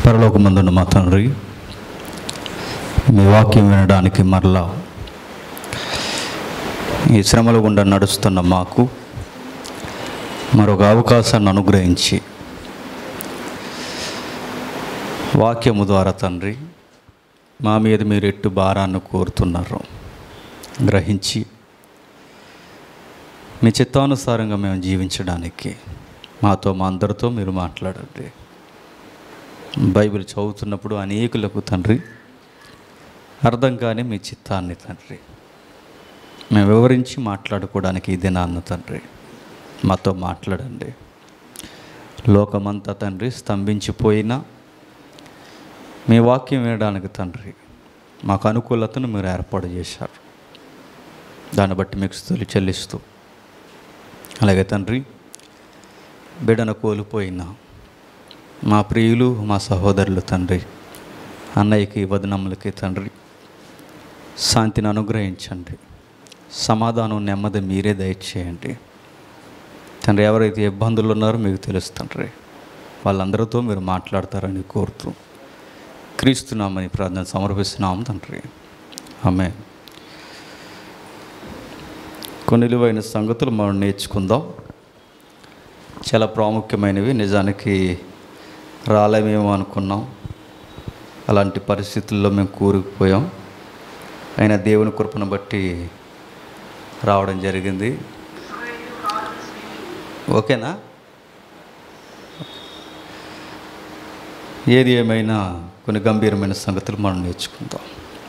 పరలోకమందున్న మా తండ్రి మీ వాక్యం వినడానికి మరలా ఈ శ్రమల గుండా నడుస్తున్న మాకు మరొక అవకాశాన్ని అనుగ్రహించి వాక్యము ద్వారా తండ్రి మా మీద మీరు ఎట్టు భారాన్ని కోరుతున్నారు గ్రహించి మీ చిత్తానుసారంగా మేము జీవించడానికి మాతో మా అందరితో మీరు మాట్లాడండి బైబిల్ చదువుతున్నప్పుడు అనేకులకు తండ్రి అర్థం కాని మీ చిత్తాన్ని తండ్రి మేము వివరించి మాట్లాడుకోవడానికి ఇదే నాన్న తండ్రి మాతో మాట్లాడండి లోకమంతా తండ్రి స్తంభించిపోయినా మీ వాక్యం వినడానికి తండ్రి మాకు అనుకూలతను మీరు ఏర్పాటు చేశారు దాన్ని బట్టి మీకు స్థుతులు చెల్లిస్తూ అలాగే తండ్రి బిడను కోల్పోయిన మా ప్రియులు మా సహోదరులు తండ్రి అన్నయ్యకి వదనములకి తండ్రి శాంతిని అనుగ్రహించండి సమాధానం నెమ్మది మీరే దయచేయండి తండ్రి ఎవరైతే ఇబ్బందులు ఉన్నారో మీకు తెలుసు తండ్రి వాళ్ళందరితో మీరు మాట్లాడతారని కోరుతూ క్రీస్తున్నామని ప్రార్థన సమర్పిస్తున్నాం తండ్రి ఆమె కొన్ని విలువైన సంగతులు మనం నేర్చుకుందాం చాలా ప్రాముఖ్యమైనవి నిజానికి రాలేమేమో అనుకున్నాం అలాంటి పరిస్థితుల్లో మేము కూరుకుపోయాం అయినా దేవుని కృపను బట్టి రావడం జరిగింది ఓకేనా ఏది ఏమైనా కొన్ని గంభీరమైన సంగతులు మనం నేర్చుకుందాం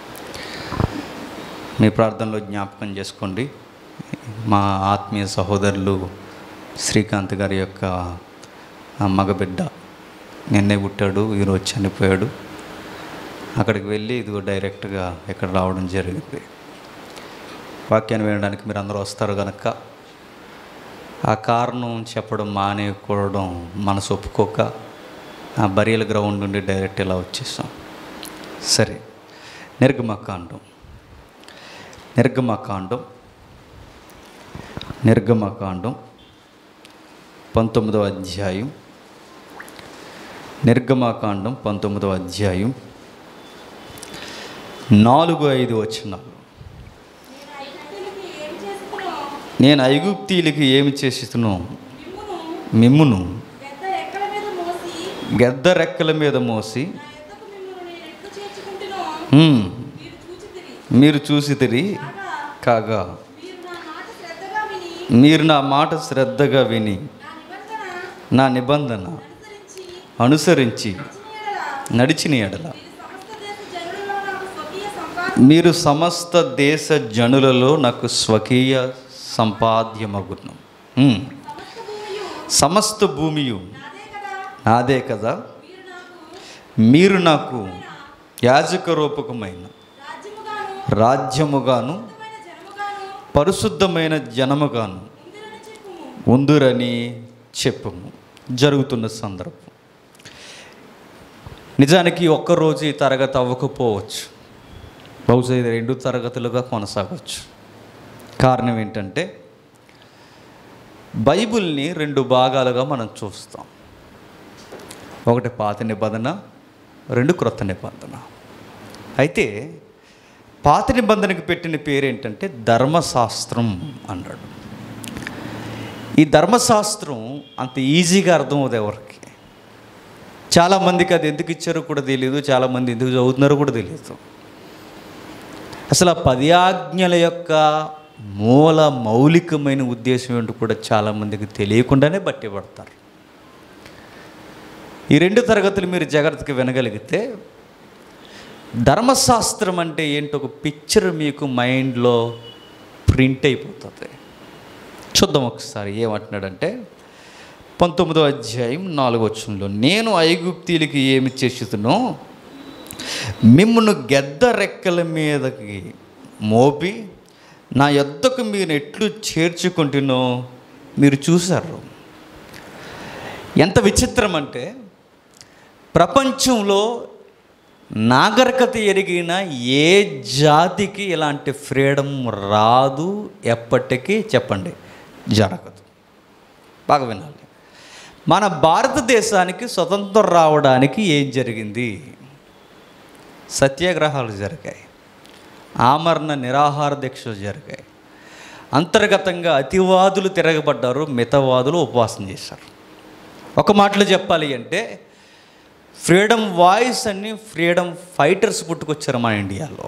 మీ ప్రార్థనలో జ్ఞాపకం చేసుకోండి మా ఆత్మీయ సహోదరులు శ్రీకాంత్ గారి యొక్క ఆ మగబిడ్డ నిన్నే పుట్టాడు ఈరోజు చనిపోయాడు అక్కడికి వెళ్ళి ఇదిగో డైరెక్ట్గా ఇక్కడ రావడం జరిగింది వాక్యాన్ని వినడానికి మీరు అందరూ వస్తారు కనుక ఆ కారణం చెప్పడం మానేయకూడడం మనసు ఒప్పుకోక ఆ బరియల గ్రౌండ్ నుండి డైరెక్ట్ ఇలా వచ్చేసాం సరే నిర్గమకాండం నిర్గమకాండం నిర్గమకాండం పంతొమ్మిదవ అధ్యాయం నిర్గమకాండం పంతొమ్మిదవ అధ్యాయం నాలుగు ఐదు వచనాలు నేను ఐగుప్తీలకి ఏమి చేసితును మిమ్మును పెద్ద రెక్కల మీద మోసి గెద్ద రెక్కల మీద మోసి నా ఎద్దకు మిమ్మల్ని నేను ఎట్లు చేర్చుకుంటునో "హ్మ్, మీరు చూచితిరి మీరు చూసి తిరి కాగా కాగా మీరు నా మాట శ్రద్ధగా విని మీరు నా మాట శ్రద్ధగా విని నా నిబంధన నా నిబంధన అనుసరించి అనుసరించి నడిచిన యెడల నడిచిన ఎడల మీరు సమస్త దేశ జనులలో నాకు స్వకీయ మీరు సమస్త దేశ జనులలో సంపాద్యం నాకు స్వకీయ సంపాద్యమగును హ్మ్. సమస్త భూమియు సమస్త భూమియు నాదే కదా నాదే కదా మీరు నాకు మీరు నాకు యాజక రూపకమైన రాజ్యముగాను రాజ్యముగాను ఉన్నతమైన జనముగాను పరిశుద్ధమైన జనముగాను ఉందిరని చెప్పుము ఉందురని చెప్పము జరుగుతున్న సందర్భం నిజానికి ఒక్కరోజు ఈ తరగతి అవ్వకపోవచ్చు బహుశా ఇది రెండు తరగతులుగా కొనసాగవచ్చు కారణం ఏంటంటే బైబిల్ని రెండు భాగాలుగా మనం చూస్తాం ఒకటి పాత నిబంధన రెండు క్రొత్త నిబంధన అయితే పాత నిబంధనకు పెట్టిన పేరు ఏంటంటే ధర్మశాస్త్రం అన్నాడు ఈ ధర్మశాస్త్రం అంత ఈజీగా అర్థం అవుతుంది ఎవరికి చాలామందికి అది ఎందుకు ఇచ్చారో కూడా తెలియదు చాలామంది ఎందుకు చదువుతున్నారో కూడా తెలియదు అసలు ఆ పది ఆజ్ఞల యొక్క మూల మౌలికమైన ఉద్దేశం ఏంటో కూడా చాలామందికి తెలియకుండానే బట్టి పడతారు ఈ రెండు తరగతులు మీరు జాగ్రత్తగా వినగలిగితే ధర్మశాస్త్రం అంటే ఏంటో ఒక పిక్చర్ మీకు మైండ్లో ప్రింట్ అయిపోతుంది చూద్దాం ఒకసారి ఏమంటున్నాడంటే పంతొమ్మిదో అధ్యాయం నాలుగో వచ్చంలో నేను ఐగుప్తీలకి ఏమి చేస్తునో మిమ్మల్ని గెద్ద రెక్కల మీదకి మోపి నా యొద్దకు మీరు ఎట్లు చేర్చుకుంటునో మీరు చూశారు ఎంత విచిత్రం అంటే ప్రపంచంలో నాగరికత ఎరిగిన ఏ జాతికి ఇలాంటి ఫ్రీడమ్ రాదు ఎప్పటికీ చెప్పండి జరగదు బాగా వినాలి మన భారతదేశానికి స్వతంత్రం రావడానికి ఏం జరిగింది సత్యాగ్రహాలు జరిగాయి ఆమరణ నిరాహార దీక్షలు జరిగాయి అంతర్గతంగా అతివాదులు తిరగబడ్డారు మితవాదులు ఉపవాసం చేశారు ఒక మాటలో చెప్పాలి అంటే ఫ్రీడమ్ వాయిస్ అని ఫ్రీడమ్ ఫైటర్స్ పుట్టుకొచ్చారు మన ఇండియాలో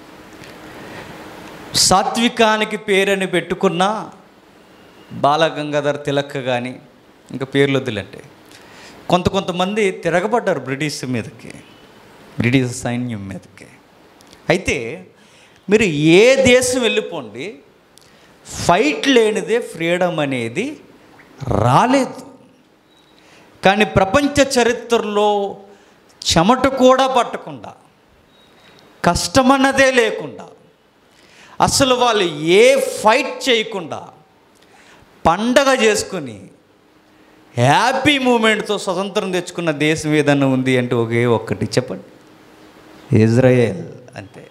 సాత్వికానికి పేరని పెట్టుకున్న బాలగంగాధర్ తిలక్ కానీ ఇంకా పేర్లు వద్దులంటే కొంత కొంతమంది తిరగబడ్డారు బ్రిటిష్ మీదకి బ్రిటిష్ సైన్యం మీదకి అయితే మీరు ఏ దేశం వెళ్ళిపోండి ఫైట్ లేనిదే ఫ్రీడమ్ అనేది రాలేదు కానీ ప్రపంచ చరిత్రలో చెమట కూడా పట్టకుండా కష్టమన్నదే లేకుండా అసలు వాళ్ళు ఏ ఫైట్ చేయకుండా పండగ చేసుకుని హ్యాపీ మూమెంట్తో స్వతంత్రం తెచ్చుకున్న దేశం ఏదన్నా ఉంది అంటే ఒకే ఒక్కటి చెప్పండి ఇజ్రాయెల్ అంతే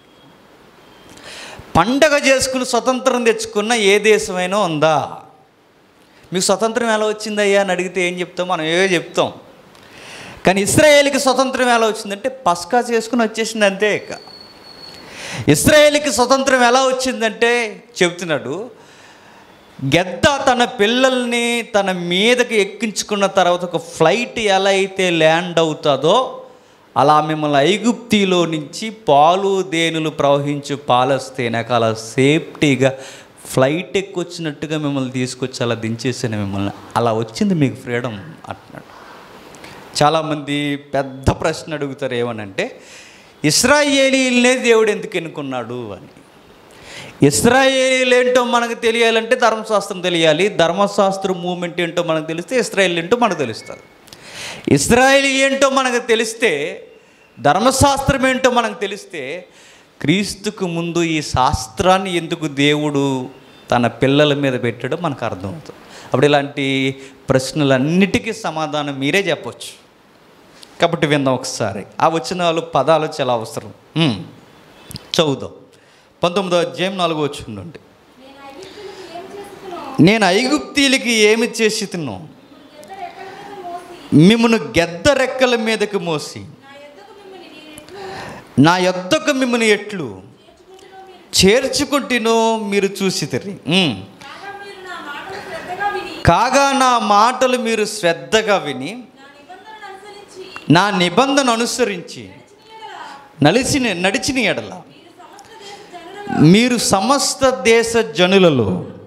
పండగ చేసుకుని స్వతంత్రం తెచ్చుకున్న ఏ దేశమైనా ఉందా మీకు స్వతంత్రం ఎలా వచ్చిందయ్యా అని అడిగితే ఏం చెప్తాం మనం ఏవో చెప్తాం కానీ ఇస్రాయేల్కి స్వతంత్రం ఎలా వచ్చిందంటే పస్కా చేసుకుని వచ్చేసింది అంతే ఇక ఇస్రాయేల్కి స్వతంత్రం ఎలా వచ్చిందంటే చెప్తున్నాడు గెద్ద తన పిల్లల్ని తన మీదకి ఎక్కించుకున్న తర్వాత ఒక ఫ్లైట్ ఎలా అయితే ల్యాండ్ అవుతుందో అలా మిమ్మల్ని ఐగుప్తిలో నుంచి పాలు దేనులు ప్రవహించు పాలస్తేనాక అలా సేఫ్టీగా ఫ్లైట్ ఎక్కొచ్చినట్టుగా మిమ్మల్ని తీసుకొచ్చి అలా దించేసాను మిమ్మల్ని అలా వచ్చింది మీకు ఫ్రీడమ్ అంటున్నాడు చాలామంది పెద్ద ప్రశ్న అడుగుతారు ఏమనంటే ఇస్రాయేలీలనే దేవుడు ఎందుకు ఎన్నుకున్నాడు అని ఇస్రాయేలీలు ఏంటో మనకు తెలియాలంటే ధర్మశాస్త్రం తెలియాలి ధర్మశాస్త్రం మూమెంట్ ఏంటో మనకు తెలిస్తే ఇస్రాయేల్ ఏంటో మనకు తెలుస్తుంది ఇస్రాయేల్ ఏంటో మనకు తెలిస్తే ధర్మశాస్త్రం ఏంటో మనకు తెలిస్తే క్రీస్తుకు ముందు ఈ శాస్త్రాన్ని ఎందుకు దేవుడు తన పిల్లల మీద పెట్టాడో మనకు అర్థమవుతుంది అప్పుడు ఇలాంటి ప్రశ్నలన్నిటికీ సమాధానం మీరే చెప్పొచ్చు కాబట్టి విందాం ఒకసారి ఆ వచ్చిన వాళ్ళు పదాలు చాలా అవసరం ఉమ్. చదువుదాం పంతొమ్మిదో అధ్యాయం నాలుగో వచ్చి ఉండండి నేను ఐగుప్తులకు ఏం చేస్తున్నాను నేను ఐగుప్తీలకి ఏమి చేసితును ఇప్పుడు గెద్ద రెక్కల మీద మోసి మిమ్మను గెద్ద రెక్కల మీదకి మోసి నా యొద్దకు మిమ్మల్ని నా నేను ఎట్లు యొద్దకు మిమ్మల్ని ఎట్లు చేర్చుకుంటున్నావు మీరు చేర్చుకుంటేనో మీరు చూసితిరి ఉమ్. కాగా మీరు నా మాటలు శ్రద్ధగా కాగా నా మాటలు మీరు శ్రద్ధగా విని నా నిబంధన అనుసరించి నా నిబంధన అనుసరించి నడిచిన నలిచిన యెడల నడిచిన ఎడల మీరు సమస్త దేశ మీరు సమస్త దేశ జనులలో జనులలో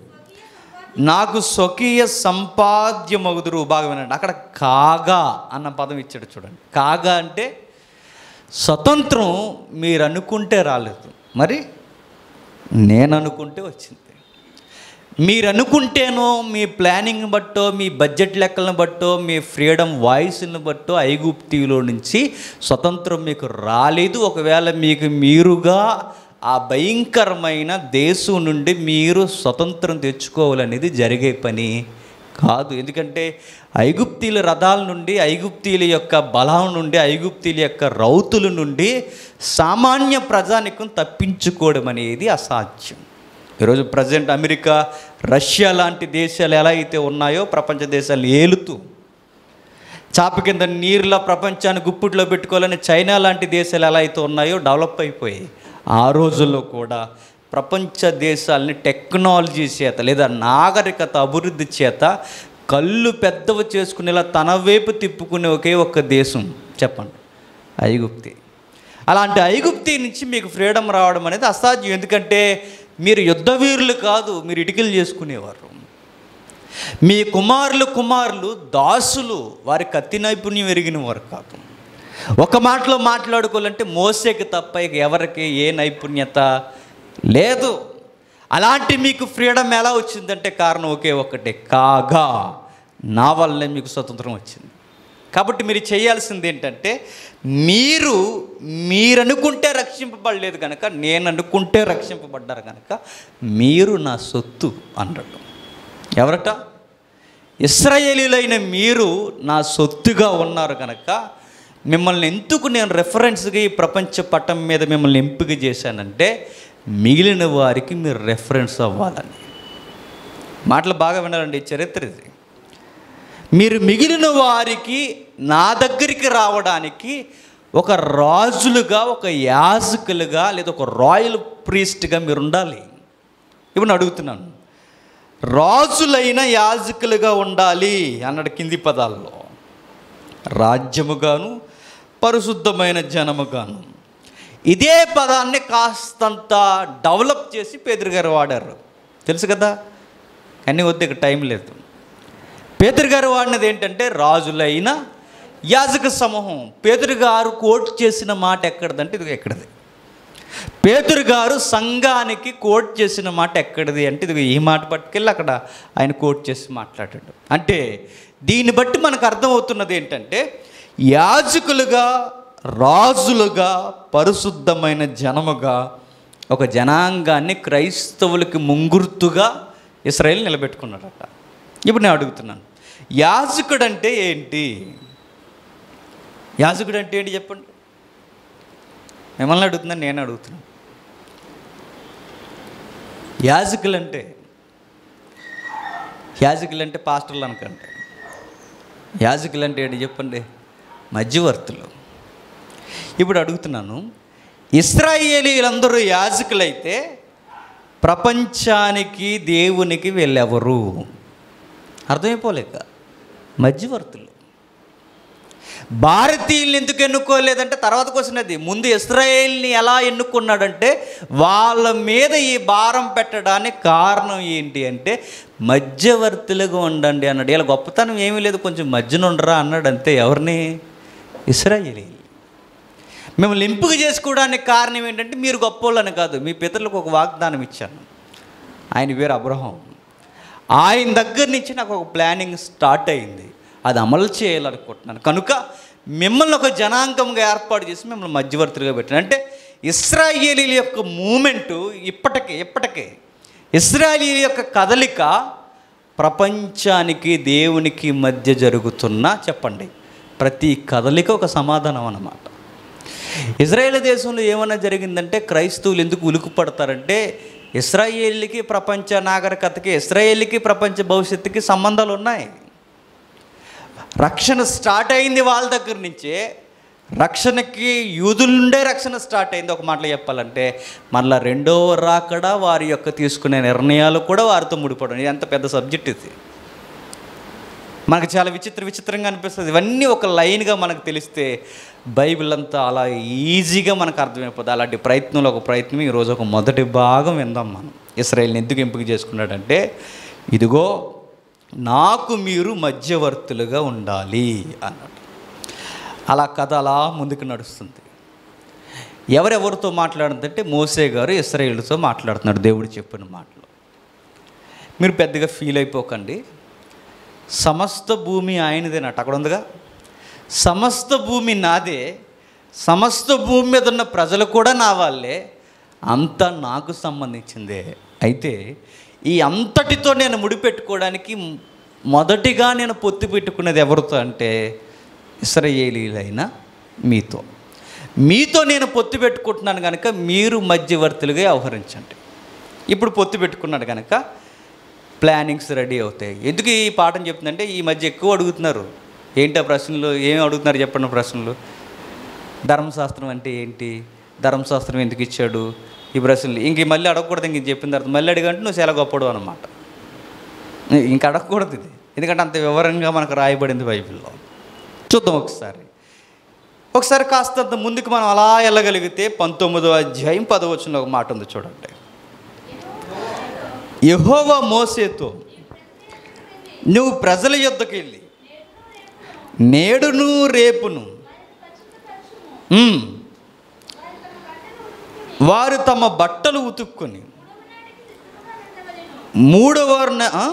నాకు స్వకీయ సంపాద్యమగుదురు బాగా వినండి అక్కడ కాగా అన్న పదం ఇచ్చాడు చూడండి కాగా అంటే స్వతంత్రం మీరు అనుకుంటే రాలేదు మరి నేను అనుకుంటే వచ్చింది మీరు అనుకుంటేనో మీ ప్లానింగ్ బట్టో మీ బడ్జెట్ లెక్కలను బట్టో మీ ఫ్రీడమ్ వాయిస్ని బట్టో ఐగుప్తిలో నుంచి స్వతంత్రం మీకు రాలేదు ఒకవేళ మీకు మీరుగా ఆ భయంకరమైన దేశం నుండి మీరు స్వతంత్రం తెచ్చుకోవాలనేది జరిగే పని కాదు ఎందుకంటే ఐగుప్తీల రథాల నుండి ఐగుప్తీల యొక్క బలం నుండి ఐగుప్తీల యొక్క రౌతుల నుండి సామాన్య ప్రజానికం తప్పించుకోవడం అనేది అసాధ్యం ఈరోజు ప్రజెంట్ అమెరికా రష్యా లాంటి దేశాలు ఎలా అయితే ఉన్నాయో ప్రపంచ దేశాలు ఏలుతూ చాప కింద నీరులా ప్రపంచాన్ని గుప్పిట్లో పెట్టుకోవాలని చైనా లాంటి దేశాలు ఎలా అయితే ఉన్నాయో డెవలప్ అయిపోయాయి ఆ రోజుల్లో కూడా ప్రపంచ దేశాలని టెక్నాలజీ చేత లేదా నాగరికత అభివృద్ధి చేత కళ్ళు పెద్దవి చేసుకునేలా తన వైపు తిప్పుకునే ఒకే ఒక్క దేశం చెప్పండి ఐగుప్తి అలాంటి ఐగుప్తి నుంచి మీకు ఫ్రీడమ్ రావడం అనేది అసాధ్యం ఎందుకంటే మీరు యుద్ధ వీరులు కాదు మీరు ఇటుకలు చేసుకునేవారు మీ కుమారులు కుమారులు దాసులు వారి కత్తి నైపుణ్యం ఎరిగిన వారు కాదు ఒక మాటలో మాట్లాడుకోవాలంటే మోసేకి తప్ప ఇక ఎవరికి ఏ నైపుణ్యత లేదు అలాంటి మీకు ఫ్రీడమ్ ఎలా వచ్చిందంటే కారణం ఒకే ఒక్కటే కాగా నా వల్లనే మీకు స్వతంత్రం వచ్చింది కాబట్టి మీరు చేయాల్సింది ఏంటంటే మీరు మీరు అనుకుంటే రక్షింపబడలేదు కనుక నేను అనుకుంటే రక్షింపబడ్డారు కనుక మీరు నా సొత్తు అన్నాడు ఎవరట ఇస్రాయేలీలైన మీరు నా సొత్తుగా ఉన్నారు కనుక మిమ్మల్ని ఎందుకు నేను రెఫరెన్స్గా ఈ ప్రపంచ పటం మీద మిమ్మల్ని ఎంపిక చేశానంటే మిగిలిన వారికి మీరు రెఫరెన్స్ అవ్వాలని మాటలు బాగా వినాలండి ఈ చరిత్ర ఇది మీరు మిగిలిన వారికి నా దగ్గరికి రావడానికి ఒక రాజులుగా ఒక యాజకులుగా లేదా ఒక రాయల్ ప్రీస్ట్గా మీరు ఉండాలి ఇప్పుడు నేను అడుగుతున్నాను రాజులైన యాజకులుగా ఉండాలి అన్నాడు కింది పదాల్లో రాజ్యముగాను పరిశుద్ధమైన జనముగాను ఇదే పదాన్ని కాస్తంత డెవలప్ చేసి పేదరి గారు వాడారు తెలుసు కదా అన్నీ వద్దు ఇక టైం లేదు పేదరి గారు వాడినది ఏంటంటే రాజులైన యాజక సమూహం పేదరి గారు కోట్ చేసిన మాట ఎక్కడదంటే ఇది ఎక్కడది పేతురు గారు సంఘానికి కోట్ చేసిన మాట ఎక్కడిది అంటే ఇది ఈ మాట పట్టుకెళ్ళి అక్కడ ఆయన కోట్ చేసి మాట్లాడాడు అంటే దీన్ని బట్టి మనకు అర్థమవుతున్నది ఏంటంటే యాజకులుగా రాజులుగా పరిశుద్ధమైన జనముగా ఒక జనాంగాన్ని క్రైస్తవులకి ముంగుర్తుగా ఇస్రాయేల్ నిలబెట్టుకున్నాడట ఇప్పుడు నేను అడుగుతున్నాను యాజకుడు అంటే ఏంటి యాజకుడు అంటే ఏంటి చెప్పండి మిమ్మల్ని అడుగుతున్నాను నేను అడుగుతున్నాను యాజకులు అంటే యాజకులు అంటే పాస్టర్లు అనకండి యాజకులు అంటే ఏంటి చెప్పండి మధ్యవర్తులు ఇప్పుడు అడుగుతున్నాను ఇస్రాయేలీలందరూ యాజకులైతే ప్రపంచానికి దేవునికి వెళ్ళెవరు అర్థమైపోలేక మధ్యవర్తులు భారతీయుల్ని ఎందుకు ఎన్నుకోలేదంటే తర్వాత క్వశ్చన్ అది ముందు ఇస్రాయేల్ని ఎలా ఎన్నుకున్నాడంటే వాళ్ళ మీద ఈ భారం పెట్టడానికి కారణం ఏంటి అంటే మధ్యవర్తులుగా ఉండండి అన్నాడు ఇలా గొప్పతనం ఏమీ లేదు కొంచెం మధ్యన ఉండరా అన్నాడు అంతే ఎవరిని ఇస్రాయేలీ మిమ్మల్ని ఎంపిక చేసుకోవడానికి కారణం ఏంటంటే మీరు గొప్పోళ్ళని కాదు మీ పితరులకు ఒక వాగ్దానం ఇచ్చాను ఆయన పేరు అబ్రహం ఆయన దగ్గర నుంచి నాకు ఒక ప్లానింగ్ స్టార్ట్ అయింది అది అమలు చేయాలనుకుంటున్నాను కనుక మిమ్మల్ని ఒక జనాంగంగా ఏర్పాటు చేసి మిమ్మల్ని మధ్యవర్తులుగా పెట్టాను అంటే ఇస్రాయేలీల యొక్క మూమెంటు ఇప్పటికే ఇప్పటికే ఇస్రాయేలీల యొక్క కదలిక ప్రపంచానికి దేవునికి మధ్య జరుగుతున్న చెప్పండి ప్రతి కదలిక ఒక సమాధానం అన్నమాట ఇజ్రాయేల్ దేశంలో ఏమైనా జరిగిందంటే క్రైస్తవులు ఎందుకు ఉలుకు పడతారంటే ఇస్రాయేల్కి ప్రపంచ నాగరికతకి ఇస్రాయేల్కి ప్రపంచ భవిష్యత్తుకి సంబంధాలు ఉన్నాయి రక్షణ స్టార్ట్ అయింది వాళ్ళ దగ్గర నుంచే రక్షణకి యూదుల నుండే రక్షణ స్టార్ట్ అయింది ఒక మాటలో చెప్పాలంటే మళ్ళీ రెండో రాకడ వారి యొక్క తీసుకునే నిర్ణయాలు కూడా వారితో ముడిపడం ఇది ఎంత పెద్ద సబ్జెక్ట్ ఇది మనకు చాలా విచిత్ర విచిత్రంగా అనిపిస్తుంది ఇవన్నీ ఒక లైన్గా మనకు తెలిస్తే బైబిల్ అంతా అలా ఈజీగా మనకు అర్థమైపోతుంది అలాంటి ప్రయత్నంలో ఒక ప్రయత్నం ఈరోజు ఒక మొదటి భాగం విందాం మనం ఇస్రాయేల్ని ఎందుకు ఎంపిక చేసుకున్నాడంటే ఇదిగో నాకు మీరు మధ్యవర్తులుగా ఉండాలి అన్నాడు అలా కథ అలా ముందుకు నడుస్తుంది ఎవరెవరితో మాట్లాడుతుందంటే మోసే గారు ఇస్రాయేల్తో మాట్లాడుతున్నాడు దేవుడు చెప్పిన మాటలు మీరు పెద్దగా ఫీల్ అయిపోకండి సమస్త భూమి ఆయనదేనట అక్కడ ఉందిగా సమస్త భూమి నాదే సమస్త భూమి మీద ఉన్న ప్రజలు కూడా నా వాళ్ళే అంతా నాకు సంబంధించిందే అయితే ఈ అంతటితో నేను ముడిపెట్టుకోవడానికి మొదటిగా నేను పొత్తు పెట్టుకున్నది ఎవరితో అంటే ఇస్రయేలీలైన మీతో మీతో నేను పొత్తు పెట్టుకుంటున్నాను కనుక మీరు మధ్యవర్తులుగా వ్యవహరించండి ఇప్పుడు పొత్తు పెట్టుకున్నాడు కనుక ప్లానింగ్స్ రెడీ అవుతాయి ఎందుకు ఈ పాఠం చెప్తుందంటే ఈ మధ్య ఎక్కువ అడుగుతున్నారు ఏంటి ఆ ప్రశ్నలు ఏమి అడుగుతున్నారు చెప్పండి ప్రశ్నలు ధర్మశాస్త్రం అంటే ఏంటి ధర్మశాస్త్రం ఎందుకు ఇచ్చాడు ఈ ప్రశ్నలు ఇంక మళ్ళీ అడగకూడదు ఇంక చెప్పిన తర్వాత మళ్ళీ అడిగంటే నువ్వు చాలా గొప్పడు అనమాట ఇంక అడగకూడదు ఇది ఎందుకంటే అంత వివరంగా మనకు రాయబడింది బైబిల్లో చూద్దాం ఒకసారి ఒకసారి కాస్తంత ముందుకు మనం అలా వెళ్ళగలిగితే పంతొమ్మిదో అధ్యాయం పదవచనంలో ఒక మాట ఉంది చూడండి యహోవా మోసేతో నువ్వు ప్రజల యొద్దకు వెళ్ళి నేడును రేపును ఉమ్, వారు తమ బట్టలు ఉతుక్కొని మూడవ న- ఆ?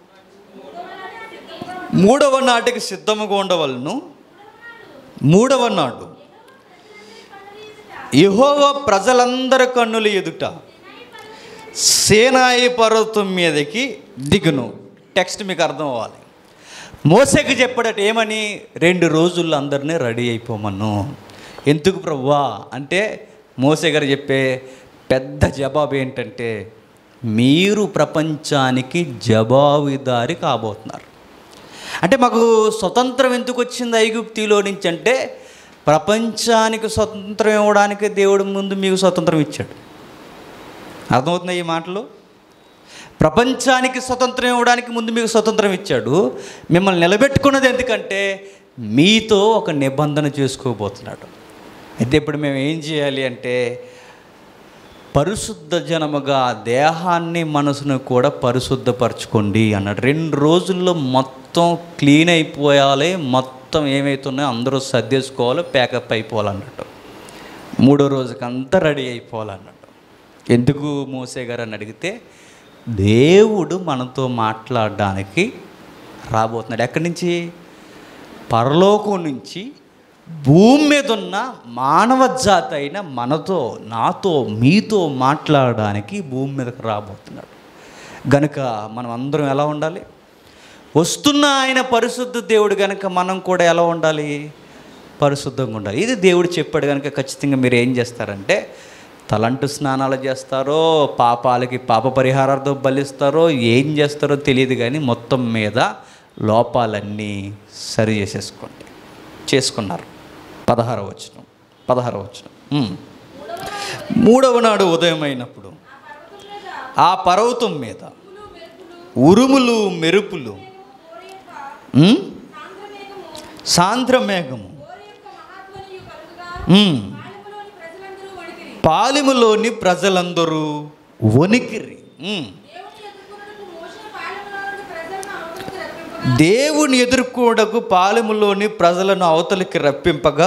మూడవ నాటికి సిద్ధముగా ఉండవలను మూడవ నాడు యహోవ ప్రజలందరి కన్నుల ఎదుట సేనాయి పర్వతం మీదకి దిగును టెక్స్ట్ మీకు అర్థం అవ్వాలి మోసకి చెప్పడట ఏమని రెండు రోజుల్లో అందరినీ రెడీ అయిపోమను ఎందుకు ప్రవ్వా అంటే మోసే గారు చెప్పే పెద్ద జవాబు ఏంటంటే మీరు ప్రపంచానికి జవాబుదారి కాబోతున్నారు అంటే మాకు స్వతంత్రం ఎందుకు వచ్చింది ఐగుప్తిలో నుంచి అంటే ప్రపంచానికి స్వతంత్రం ఇవ్వడానికి దేవుడు ముందు మీకు స్వతంత్రం ఇచ్చాడు అర్థమవుతుంది ఈ మాటలు ప్రపంచానికి స్వతంత్రం ఇవ్వడానికి ముందు మీకు స్వతంత్రం ఇచ్చాడు మిమ్మల్ని నిలబెట్టుకున్నది ఎందుకంటే మీతో ఒక నిబంధన చేసుకోబోతున్నాడు అయితే ఇప్పుడు మేము ఏం చేయాలి అంటే పరిశుద్ధ జనముగా దేహాన్ని మనసును కూడా పరిశుద్ధపరచుకోండి అన్నాడు రెండు రోజుల్లో మొత్తం క్లీన్ అయిపోయాలి మొత్తం ఏమవుతున్నాయో అందరూ సర్దేసుకోవాలి ప్యాకప్ అయిపోవాలన్నట్టు మూడో రోజుకి అంతా రెడీ అయిపోవాలన్నట్టు ఎందుకు మోసే గారు అని అడిగితే దేవుడు మనతో మాట్లాడడానికి రాబోతున్నాడు ఎక్కడి నుంచి పరలోకం నుంచి భూమి మీద ఉన్న మానవ జాతి అయిన మనతో నాతో మీతో మాట్లాడడానికి భూమి మీదకి రాబోతున్నాడు గనుక మనం అందరం ఎలా ఉండాలి వస్తున్న ఆయన పరిశుద్ధ దేవుడు కనుక మనం కూడా ఎలా ఉండాలి పరిశుద్ధంగా ఉండాలి ఇది దేవుడు చెప్పాడు కనుక ఖచ్చితంగా మీరు ఏం చేస్తారంటే తలంటు స్నానాలు చేస్తారో పాపాలకి పాప పరిహారార్థం బలిస్తారో ఏం చేస్తారో తెలియదు కానీ మొత్తం మీద లోపాలన్నీ సరి చేసేసుకోండి చేసుకున్నారు పదహార వచనం పదహార వచనం ఉమ్. మూడవ నాడు ఉదయం అయినప్పుడు ఆ పర్వతం మీద ఉరుములు మెరుపులు ఉమ్? సాంద్ర మేఘము ఉమ్. పాలెములోని ప్రజలందరూ వణికిరి ఉమ్. దేవుని ఎదుర్కోడకు పాలెములోని ప్రజలను అవతలికి రప్పింపగా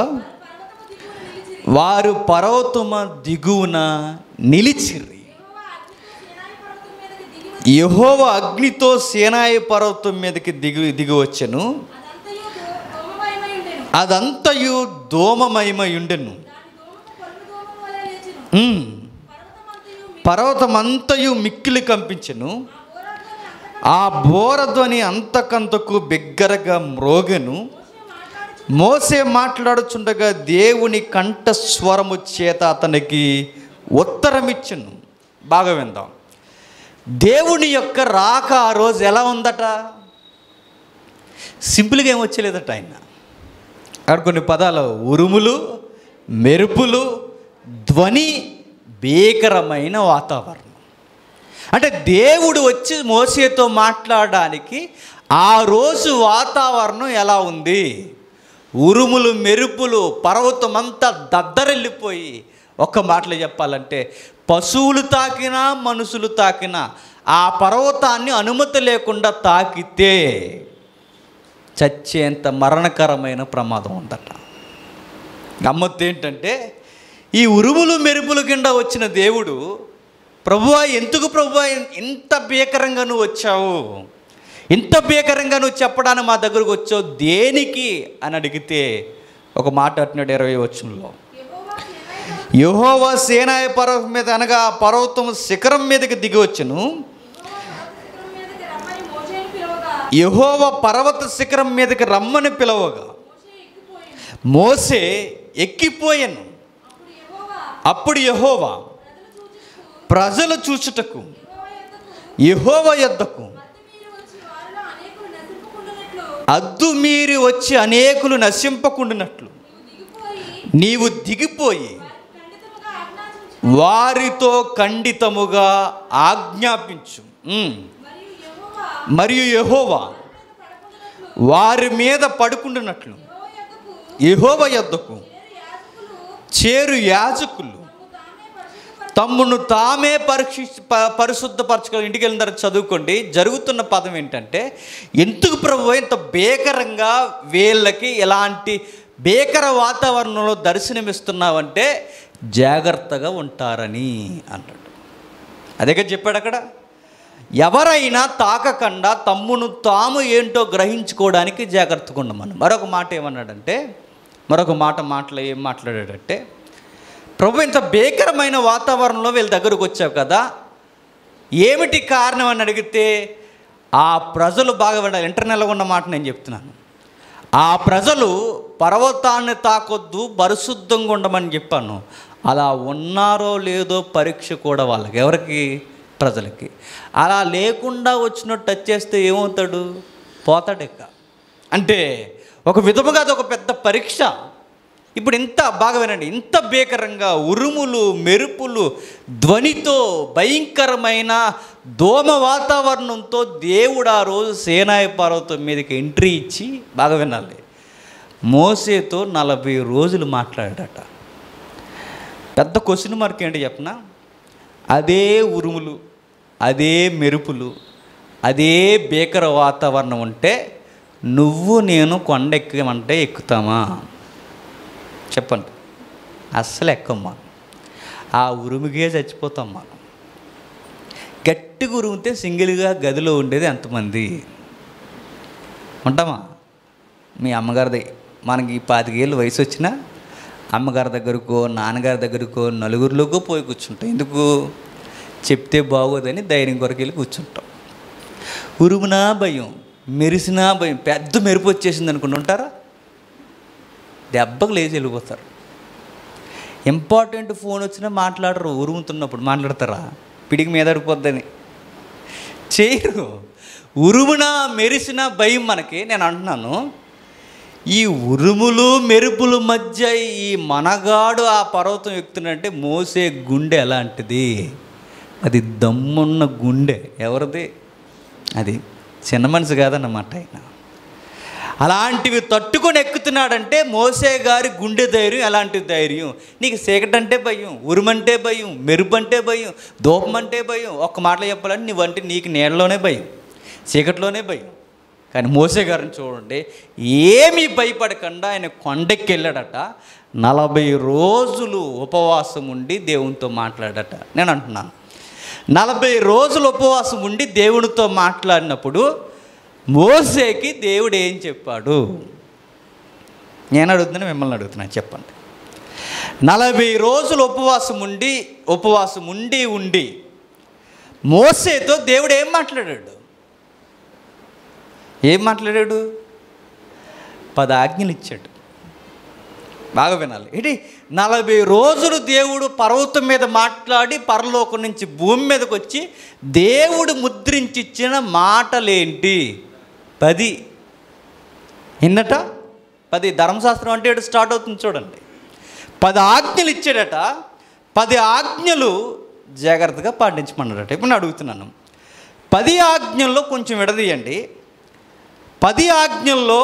వారు పర్వతమ దిగువన నిలిచిరి యహోవ అగ్నితో సేనాయి పర్వతం మీదకి దిగు దిగి వచ్చెను అదంతయు దోమమయమయుండెను ఉమ్. పర్వతమంతయు మిక్కిలి కంపించెను ఆ బోరధ్వని అంతకంతకు బిగ్గరగా మ్రోగెను మోసే మాట్లాడుచుండగా దేవుని కంఠస్వరము చేత అతనికి ఉత్తరమిచ్చును బాగా విందాం దేవుని యొక్క రాక ఆ రోజు ఎలా ఉందట సింపుల్గా ఏం వచ్చలేదట ఆయన అక్కడ కొన్ని పదాలు ఉరుములు మెరుపులు ధ్వని భీకరమైన వాతావరణం అంటే దేవుడు వచ్చి మోసేతో మాట్లాడడానికి ఆ రోజు వాతావరణం ఎలా ఉంది ఉరుములు మెరుపులు పర్వతం అంతా దద్దరెళ్ళిపోయి ఒక్క మాటలో చెప్పాలంటే పశువులు తాకినా మనుషులు తాకినా ఆ పర్వతాన్ని అనుమతి లేకుండా తాకితే చచ్చేంత మరణకరమైన ప్రమాదం ఉందట గమ్మత్తు ఏంటంటే ఈ ఉరుములు మెరుపుల కింద వచ్చిన దేవుడు ప్రభువా ఎందుకు ప్రభువా ఇంత భీకరంగా నువ్వు వచ్చావు ఇంత భీకరంగా నువ్వు చెప్పడానికి మా దగ్గరకు వచ్చావు దేనికి అని అడిగితే ఒక మాట అంటున్నాడు ఇరవై వచ్చంలో యహోవా సేనాయ పర్వతం మీద అనగా ఆ పర్వతం శిఖరం మీదకి దిగి వచ్చును యహోవ పర్వత శిఖరం మీదకి రమ్మని పిలవగా మోసే ఎక్కిపోయాను అప్పుడు యహోవా ప్రజలు చూచుటకు యహోవ యొద్దకు అద్దు మీరి వచ్చి అనేకులు నశింపకుండినట్లు నీవు దిగిపోయి వారితో ఖండితముగా ఆజ్ఞాపించు ఉమ్. మరియు యహోవా వారి మీద పడుకుంటున్నట్లు యహోవ యొద్దకు చేరు యాజకులు తమ్మును తామే పరీక్షి ప- పరిశుద్ధపరచుకోవాలి ఇంటికి వెళ్ళిన తర్వాత చదువుకోండి జరుగుతున్న పదం ఏంటంటే ఎందుకు ప్రభు ఇంత భీకరంగా వీళ్ళకి ఎలాంటి భీకర వాతావరణంలో దర్శనమిస్తున్నావంటే జాగ్రత్తగా ఉంటారని అన్నాడు అదే కదా చెప్పాడు అక్కడ ఎవరైనా తాకకుండా తమ్మును తాము ఏంటో గ్రహించుకోవడానికి జాగ్రత్తగా ఉండమని మరొక మాట ఏమన్నాడంటే మరొక మాట మాటలు ఏం మాట్లాడాడంటే ప్రభు ఇంత భీకరమైన వాతావరణంలో వీళ్ళ దగ్గరకు వచ్చావు కదా ఏమిటి కారణం అని అడిగితే ఆ ప్రజలు బాగా వినాలి ఇంటర్నెల్లో ఉన్న మాట నేను చెప్తున్నాను ఆ ప్రజలు పర్వతాన్ని తాకొద్దు పరిశుద్ధంగా ఉండమని చెప్పాను అలా ఉన్నారో లేదో పరీక్ష కూడా వాళ్ళకి ఎవరికి ప్రజలకి అలా లేకుండా వచ్చినట్టు టచ్ చేస్తే ఏమవుతాడు పోతాడు ఇక అంటే ఒక విధముగా అది ఒక పెద్ద పరీక్ష ఇప్పుడు ఇంత బాగా వినండి ఇంత భీకరంగా ఉరుములు మెరుపులు ధ్వనితో భయంకరమైన దోమ వాతావరణంతో దేవుడు ఆ రోజు సేనాయ పర్వతం మీదకి ఎంట్రీ ఇచ్చి బాగా వినాలి మోసేతో నలభై రోజులు మాట్లాడాడట పెద్ద క్వశ్చన్ మార్క్ ఏంటి చెప్పనా అదే ఉరుములు అదే మెరుపులు అదే భీకర వాతావరణం ఉంటే నువ్వు నేను కొండ ఎక్కమంటే ఎక్కుతామా చెప్పండి అస్సలు ఎక్కమ్మా ఆ ఉరుముగే చచ్చిపోతాం మనం గట్టిగా ఉరుమితే సింగిల్గా గదిలో ఉండేది ఎంతమంది ఉంటామా మీ అమ్మగారిది మనకి ఈ పాతికేళ్ళు వయసు వచ్చినా అమ్మగారి దగ్గరకో నాన్నగారి దగ్గరకో నలుగురిలోకో పోయి కూర్చుంటాం ఎందుకు చెప్తే బాగోదని ధైర్యం కొరకు వెళ్ళి కూర్చుంటాం ఉరుమునా భయం మెరిసినా భయం పెద్ద మెరుపు వచ్చేసింది అనుకుని ఉంటారా దెబ్బకు లేచి వెళ్ళిపోతారు ఇంపార్టెంట్ ఫోన్ వచ్చినా మాట్లాడరు ఉరుముతున్నప్పుడు మాట్లాడతారా పిడికి మీద అడిపోద్దని చేయరు ఉరుమున మెరిసిన భయం మనకి నేను అంటున్నాను ఈ ఉరుములు మెరుపుల మధ్య ఈ మనగాడు ఆ పర్వతం ఎక్కుతున్నంటే మోసే గుండె ఎలాంటిది అది దమ్మున్న గుండె ఎవరిది అది చిన్న మనసు కాదన్నమాట ఆయన అలాంటివి తట్టుకొని ఎక్కుతున్నాడంటే మోసే గారి గుండె ధైర్యం ఎలాంటి ధైర్యం నీకు చీకటంటే భయం ఉరుమంటే భయం మెరుపంటే భయం దూపం అంటే భయం ఒక్క మాటలో చెప్పాలంటే నువ్వంటే నీకు నీళ్ళలోనే భయం చీకట్లోనే భయం కానీ మోసే గారిని చూడండి ఏమీ భయపడకుండా ఆయన కొండెక్కి వెళ్ళాడట నలభై రోజులు ఉపవాసం ఉండి దేవునితో మాట్లాడట నేను అంటున్నాను నలభై రోజులు ఉపవాసం ఉండి దేవునితో మాట్లాడినప్పుడు మోసేకి దేవుడు ఏం చెప్పాడు నేను అడుగుతున్నా మిమ్మల్ని అడుగుతున్నాను చెప్పండి నలభై రోజులు ఉపవాసం ఉండి ఉపవాసం ఉండి ఉండి మోసేతో దేవుడు ఏం మాట్లాడాడు ఏం మాట్లాడాడు పది ఆజ్ఞలు ఇచ్చాడు బాగా వినాలి ఏంటి నలభై రోజులు దేవుడు పర్వతం మీద మాట్లాడి పరలోకం నుంచి భూమి మీదకి వచ్చి దేవుడు ముద్రించి ఇచ్చిన మాటలేంటి పది ఎన్నట పది ధర్మశాస్త్రం అంటే ఇటు స్టార్ట్ అవుతుంది చూడండి పది ఆజ్ఞలు ఇచ్చాడట పది ఆజ్ఞలు జాగ్రత్తగా పాటించమన్నాడట ఇప్పుడు నేను అడుగుతున్నాను పది ఆజ్ఞల్లో కొంచెం విడదీయండి పది ఆజ్ఞల్లో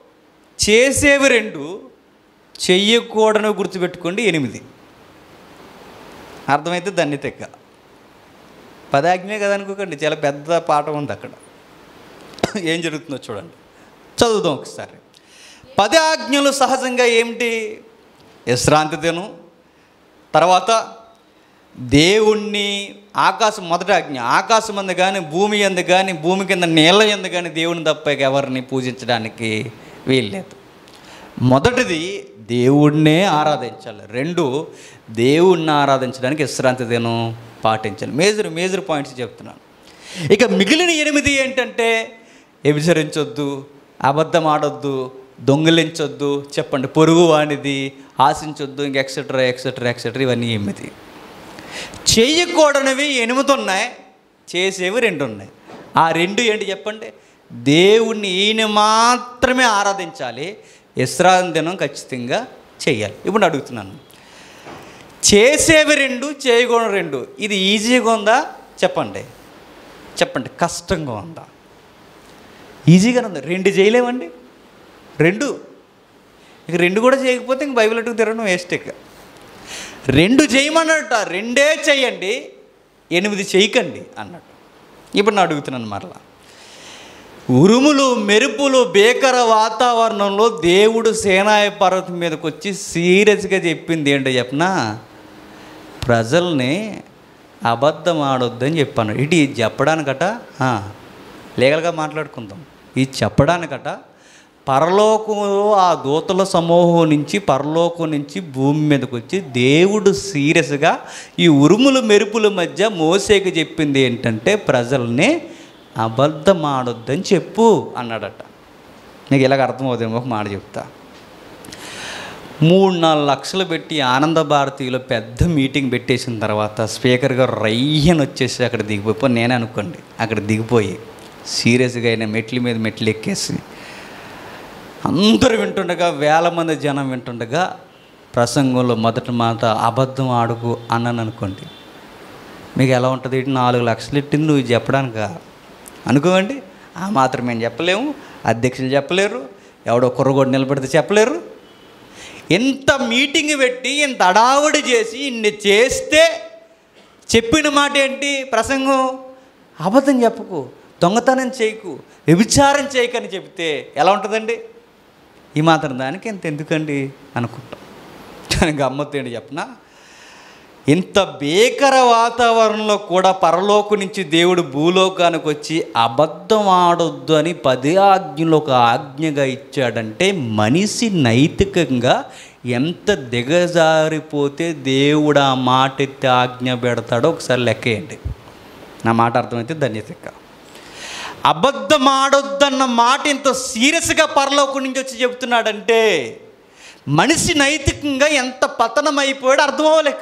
చేసేవి రెండు చెయ్యకూడని గుర్తుపెట్టుకోండి ఎనిమిది అర్థమైతే దాన్ని తెక్క పది ఆజ్ఞలే కదా అనుకోకండి చాలా పెద్ద పాఠం ఉంది అక్కడ ఏం జరుగుతుందో చూడండి చదువుదాం ఒకసారి పది ఆజ్ఞలు సహజంగా ఏమిటి విశ్రాంతి దినం తర్వాత దేవుణ్ణి ఆకాశం మొదటి ఆజ్ఞ ఆకాశం అందు కానీ భూమి అందు కానీ భూమి కింద నీళ్ళ ఎందు కానీ దేవుని తప్ప ఎవరిని పూజించడానికి వీల్లేదు మొదటిది దేవుణ్ణే ఆరాధించాలి రెండు దేవుణ్ణి ఆరాధించడానికి విశ్రాంతి దినం పాటించాలి మేజర్ మేజర్ పాయింట్స్ చెప్తున్నాను ఇక మిగిలిన ఎనిమిది ఏంటంటే వ్యభిచరించొద్దు అబద్ధం ఆడొద్దు దొంగిలించొద్దు చెప్పండి పొరుగు వానిది ఆశించొద్దు ఇంక ఎక్సెట్రా ఎక్సెట్రా ఎక్సెట్రా ఇవన్నీ ఎనిమిది చేయకూడనివి ఎనిమిది ఉన్నాయి చేసేవి రెండు ఉన్నాయి ఆ రెండు ఏంటి చెప్పండి దేవుణ్ణి ఈయన మాత్రమే ఆరాధించాలి విశ్రాంతి దినం ఖచ్చితంగా చేయాలి ఇప్పుడు అడుగుతున్నాను చేసేవి రెండు చేయకూడని రెండు ఇది ఈజీగా ఉందా చెప్పండి చెప్పండి కష్టంగా ఉందా ఈజీగానే ఉంది రెండు చేయలేమండి రెండు ఇక రెండు కూడా చేయకపోతే ఇంక బైబిల్ అటుకు తిరగడం వేస్ట్ ఇక రెండు చేయమన్నట్ట రెండే చెయ్యండి ఎనిమిది చేయకండి అన్నట్టు ఇప్పుడు నేను అడుగుతున్నాను మరలా ఉరుములు మెరుపులు భీకర వాతావరణంలో దేవుడు సేనాయ పర్వతం మీదకి వచ్చి సీరియస్గా చెప్పింది ఏంటో చెప్పనా ప్రజల్ని అబద్ధం ఆడొద్దని చెప్పాను ఇటు ఇది చెప్పడానికట ఆ, లీగల్గా మాట్లాడుకుందాం ఇది చెప్పడానికట పరలోకంలో ఆ దూతల సమూహం నుంచి పరలోకం నుంచి భూమి మీదకి వచ్చి దేవుడు సీరియస్గా ఈ ఉరుములు మెరుపుల మధ్య మోసేకి చెప్పింది ఏంటంటే ప్రజల్ని అబద్ధం ఆడొద్దని చెప్పు అన్నాడట నీకు ఇలాగ అర్థమవుతుంది ఒక మాట చెప్తా మూడు నాలుగు లక్షలు పెట్టి ఆనంద భారతిలో పెద్ద మీటింగ్ పెట్టేసిన తర్వాత స్పీకర్ గారు రయ్యని వచ్చేసి అక్కడ దిగిపోయి పోనీ నేనే అనుకోండి అక్కడ దిగిపోయి సీరియస్గా అయిన మెట్ల మీద మెట్లు ఎక్కేసి అందరూ వింటుండగా వేల మంది జనం వింటుండగా ప్రసంగంలో మొదటి మాట అబద్ధం ఆడుకు అన్నాను అనుకోండి మీకు ఎలా ఉంటుంది ఇటు నాలుగు లక్షలు ఇట్టింది నువ్వు చెప్పడానిక అనుకోండి ఆ మాత్రం మేము చెప్పలేము అధ్యక్షులు చెప్పలేరు ఎవడో కుర్రగోడు నిలబడితే చెప్పలేరు ఇంత మీటింగ్ పెట్టి ఇంత అడావుడి చేసి ఇన్ని చేస్తే చెప్పిన మాట ఏంటి ప్రసంగం అబద్ధం చెప్పకు దొంగతనం చేయకు వ్యభిచారం చేయకని చెప్తే ఎలా ఉంటుందండి ఈ మాత్రం దానికి ఇంత ఎందుకండి అనుకుంటాం కానీ గమ్మత్తు ఏంటి చెప్పనా ఇంత భీకర వాతావరణంలో కూడా పరలోకు నుంచి దేవుడు భూలోకానికి వచ్చి అబద్ధం ఆడొద్దు అని పది ఆజ్ఞలు ఒక ఆజ్ఞగా ఇచ్చాడంటే మనిషి నైతికంగా ఎంత దిగజారిపోతే దేవుడు ఆ మాట ఎత్తి ఆజ్ఞ పెడతాడో ఒకసారి లెక్కేయండి నా మాట అర్థమైతే ధన్యతిక్క అబద్ధం ఆడొద్దన్న మాట ఇంత సీరియస్గా పరలోకం నుంచి వచ్చి చెబుతున్నాడంటే మనిషి నైతికంగా ఎంత పతనం అయిపోయాడో అర్థం అవ్వలేక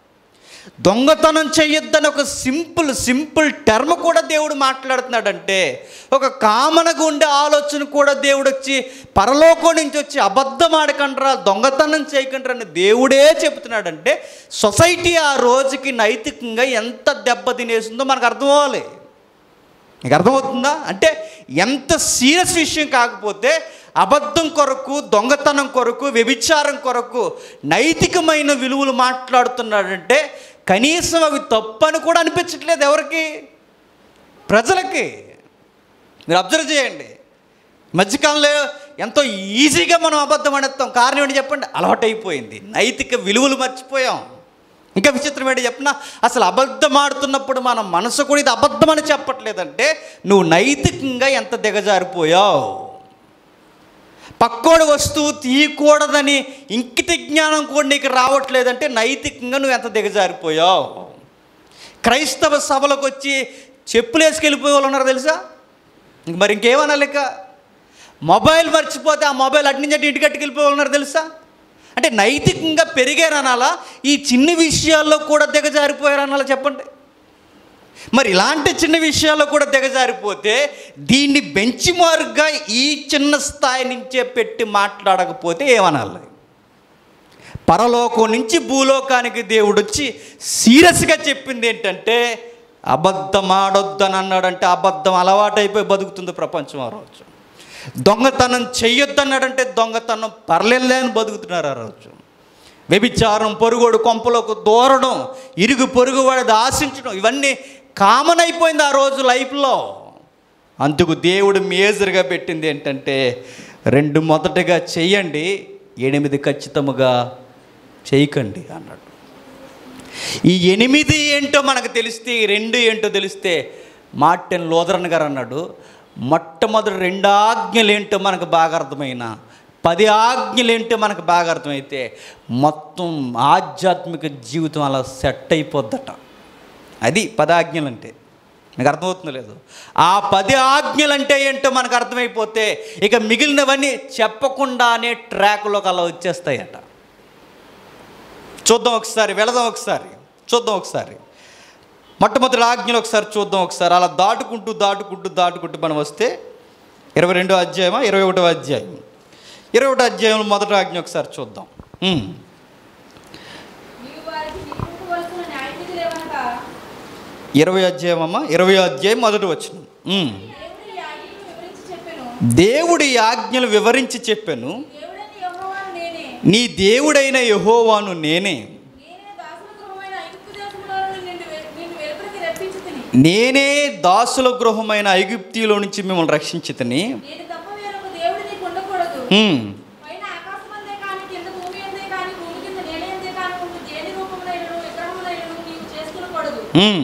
దొంగతనం చేయొద్దని ఒక సింపుల్ సింపుల్ టర్మ్ కూడా దేవుడు మాట్లాడుతున్నాడంటే ఒక కామనగా ఉండే ఆలోచన కూడా దేవుడు వచ్చి పరలోకం నుంచి వచ్చి అబద్ధం ఆడకండ్రా దొంగతనం చేయకండ్రా అని దేవుడే చెప్తున్నాడంటే సొసైటీ ఆ రోజుకి నైతికంగా ఎంత దెబ్బ తినేసిందో మనకు అర్థం అవ్వాలి మీకు అర్థమవుతుందా అంటే ఎంత సీరియస్ విషయం కాకపోతే అబద్ధం కొరకు దొంగతనం కొరకు వ్యభిచారం కొరకు నైతికమైన విలువలు మాట్లాడుతున్నాడంటే కనీసం అవి తప్పని కూడా అనిపించట్లేదు ఎవరికి ప్రజలకి మీరు అబ్జర్వ్ చేయండి ఈ మధ్యకాలంలో ఎంతో ఈజీగా మనం అబద్ధం అనేస్తాం కారణం ఏంటి చెప్పండి అలవాటైపోయింది నైతిక విలువలు మర్చిపోయాం ఇంకా విచిత్రం ఏంటి చెప్పిన అసలు అబద్ధం ఆడుతున్నప్పుడు మన మనసు కూడా ఇది అబద్ధం అని చెప్పట్లేదంటే నువ్వు నైతికంగా ఎంత దిగజారిపోయావు పక్కోడి వస్తువు తీయకూడదని ఇంకిత జ్ఞానం కూడా నీకు రావట్లేదంటే నైతికంగా నువ్వు ఎంత దిగజారిపోయావు క్రైస్తవ సభలకు వచ్చి చెప్పులు వేసుకెళ్ళిపోయే వాళ్ళు ఉన్నారు తెలుసా ఇంక మరి ఇంకేమనాలిక మొబైల్ మర్చిపోతే ఆ మొబైల్ అటు నుంచి అటు ఇంటికి అట్టుకెళ్ళిపోయే వాళ్ళు ఉన్నారు తెలుసా అంటే నైతికంగా పెరిగారనాలా ఈ చిన్న విషయాల్లో కూడా దిగజారిపోయారనాలా చెప్పండి మరి ఇలాంటి చిన్న విషయాల్లో కూడా దిగజారిపోతే దీన్ని బెంచ్ మార్క్గా ఈ చిన్న స్థాయి నుంచే పెట్టి మాట్లాడకపోతే ఏమనాలి పరలోకం నుంచి భూలోకానికి దేవుడు వచ్చి సీరియస్గా చెప్పింది ఏంటంటే అబద్ధం ఆడొద్దని అన్నాడంటే అబద్ధం అలవాటైపోయి బతుకుతుంది ప్రపంచం ఆ రోజు దొంగతనం చెయ్యొద్దన్నాడంటే దొంగతనం పర్లేదులే అని బతుకుతున్నారు ఆ రోజు వ్యభిచారం పొరుగోడు కొంపలోకి దూరడం ఇరుగు పొరుగు వాడిది ఆశించడం ఇవన్నీ కామన్ అయిపోయింది ఆ రోజు లైఫ్లో అందుకు దేవుడు మేజర్గా పెట్టింది ఏంటంటే రెండు మొదటగా చెయ్యండి ఎనిమిది ఖచ్చితముగా చేయకండి అన్నాడు ఈ ఎనిమిది ఏంటో మనకు తెలిస్తే ఈ రెండు ఏంటో తెలిస్తే మార్టిన్ లోదరన్ గారు అన్నాడు మొట్టమొదటి రెండు ఆజ్ఞలు ఏంటో మనకు బాగా అర్థమైన పది ఆజ్ఞలు ఏంటో మనకు బాగా అర్థమైతే మొత్తం ఆధ్యాత్మిక జీవితం అలా సెట్ అయిపోద్దట అది పదాజ్ఞలు అంటే మీకు అర్థమవుతుందో లేదు ఆ పది ఆజ్ఞలు అంటే ఏంటో మనకు అర్థమైపోతే ఇక మిగిలినవన్నీ చెప్పకుండానే ట్రాక్లోకి అలా వచ్చేస్తాయట చూద్దాం ఒకసారి వెళదాం ఒకసారి చూద్దాం ఒకసారి మొట్టమొదటి ఆజ్ఞలు ఒకసారి చూద్దాం ఒకసారి అలా దాటుకుంటూ దాటుకుంటూ దాటుకుంటూ మనం వస్తే ఇరవై రెండో అధ్యాయమా ఇరవై ఒకటో అధ్యాయం ఇరవై ఒకటో అధ్యాయంలో మొదటి ఆజ్ఞ ఒకసారి చూద్దాం ఉమ్. నీవు వారికి నియమింపవలసిన న్యాయవిధులేవనగా ఇరవై అధ్యాయం అమ్మా ఇరవై అధ్యాయం మొదటి వచ్చిన దేవుడి ఆజ్ఞలను వివరించి చెప్పెను దేవుడి ఆజ్ఞలు వివరించి చెప్పాను దేవుడని యెహోవాను నేనే నీ దేవుడైన యహోవాను నేనే నేనే దాసుల గృహమైన ఐగుప్తు దేశంలో నుండి నిన్ను వె- నిన్ను వెలుపలికి రప్పించి తిని నేనే దాసుల గృహమైన ఐగుప్తిలో నుంచి మిమ్మల్ని రక్షించితని నేను తప్ప వేరొక దేవుడు నీకు ఉండకూడదు ఉమ్. పైన ఆకాశమందే కాని కింద భూమి అందే కాని భూమి కింద నేల అందే కాని ఉండు దేని రూపములైనను విగ్రహములైనను నీవు చేసుకునకూడదు ఉమ్.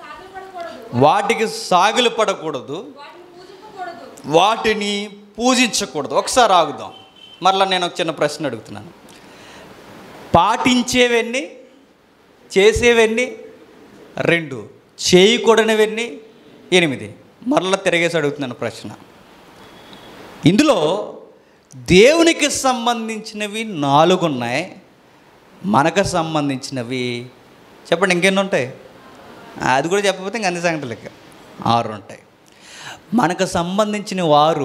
వాటికి సాగిలపడకూడదు వాటికి సాగిలు పడకూడదు వాటిని పూజింపకూడదు వాటిని పూజించకూడదు ఒకసారి ఆగుదాం మరలా నేను ఒక చిన్న ప్రశ్న అడుగుతున్నాను పాటించేవన్నీ చేసేవన్నీ రెండు చేయకూడనివన్నీ ఎనిమిది మరలా తిరిగేసి అడుగుతున్నాను ప్రశ్న ఇందులో దేవునికి సంబంధించినవి నాలుగు ఉన్నాయి మనకు సంబంధించినవి చెప్పండి ఇంకెన్ని ఉంటాయి అది కూడా చెప్పకపోతే ఇంక అన్ని సంగతి లెక్క ఆరు ఉంటాయి మనకు సంబంధించిన వారు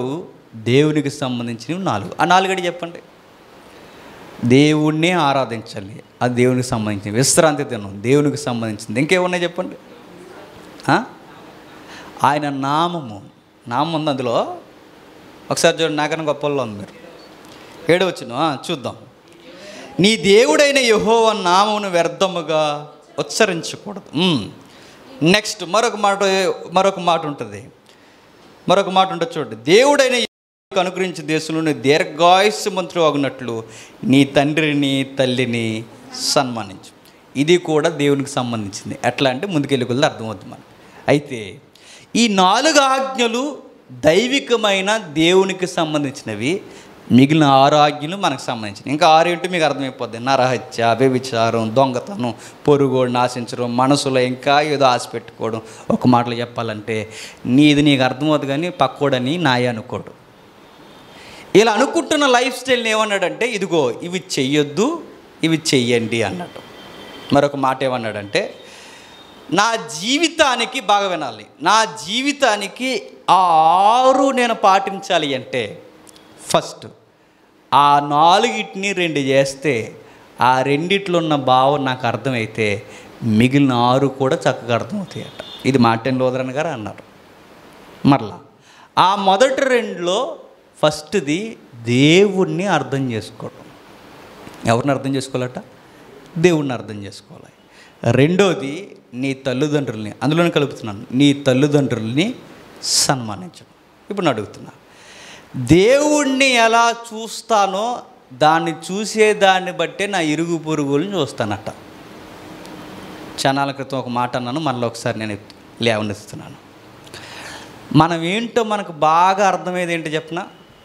దేవునికి సంబంధించినవి నాలుగు ఆ నాలుగడి చెప్పండి దేవుణ్ణి ఆరాధించాలి అది దేవునికి సంబంధించింది విశ్రాంతి దినం దేవునికి సంబంధించింది ఇంకేమున్నాయి చెప్పండి ఆ? ఆయన నామము నామం ఉంది అందులో ఒకసారి చూడండి నాకన్నా గొప్పల్లో ఉంది మీరు ఏడవచ్చును ఆ, చూద్దాం నీ దేవుడైన యహోవ నామమును వ్యర్థముగా ఉచ్చరించకూడదు నెక్స్ట్ మరొక మాట మరొక మాట ఉంటుంది మరొక మాట ఉంటుంది చూడండి దేవుడైన యెహోవాకు అనుగ్రహించిన దేశంలోని దీర్ఘాయుస్సు మంత్రులు అగినట్లు నీ తండ్రిని తల్లిని సన్మానించు ఇది కూడా దేవునికి సంబంధించింది ఎట్లా అంటే ముందుకెళ్ళి కొద్ది అర్థమవుతుంది మనకి అయితే ఈ నాలుగు ఆజ్ఞలు దైవికమైన దేవునికి సంబంధించినవి మిగిలిన ఆరు ఆజ్ఞలు మనకు సంబంధించినవి ఇంకా ఆరు ఏంటో మీకు అర్థమైపోద్ది నరహత్య వ్యభిచారం దొంగతనం పొరుగోడు నాశించడం మనసులో ఇంకా ఏదో ఆశ పెట్టుకోవడం ఒక మాటలో చెప్పాలంటే నీది నీకు అర్థమవుతుంది కానీ పక్కోడని నాయ అనుకోడు ఇలా అనుకుంటున్న లైఫ్ స్టైల్ని ఏమన్నాడంటే ఇదిగో ఇవి చెయ్యొద్దు ఇవి చెయ్యండి అన్నట్టు మరొక మాట ఏమన్నాడంటే నా జీవితానికి బాగా వినాలి నా జీవితానికి ఆ ఆరు నేను పాటించాలి అంటే ఫస్ట్ ఆ నాలుగిటిని రెండు చేస్తే ఆ రెండిట్లో ఉన్న భావం నాకు అర్థమైతే మిగిలిన ఆరు కూడా చక్కగా అర్థమవుతాయట ఇది మార్టిన్ లోదరన్ గారు అన్నారు మరలా ఆ మొదటి రెండులో ఫస్ట్ది దేవుణ్ణి అర్థం చేసుకోవడం ఎవరిని అర్థం చేసుకోవాలట దేవుణ్ణి అర్థం చేసుకోవాలి రెండోది నీ తల్లిదండ్రుల్ని అందులోనే కలుపుతున్నాను నీ తల్లిదండ్రుల్ని సన్మానించడం ఇప్పుడు నేను అడుగుతున్నా దేవుణ్ణి ఎలా చూస్తానో దాన్ని చూసే దాన్ని బట్టే నా ఇరుగు పొరుగుల్ని చూస్తానట క్షణాల క్రితం ఒక మాట అన్నాను మళ్ళీ ఒకసారి నేను లేవనెత్తుతున్నాను మనం ఏంటో మనకు బాగా అర్థమయ్యేది ఏంటో చెప్పనా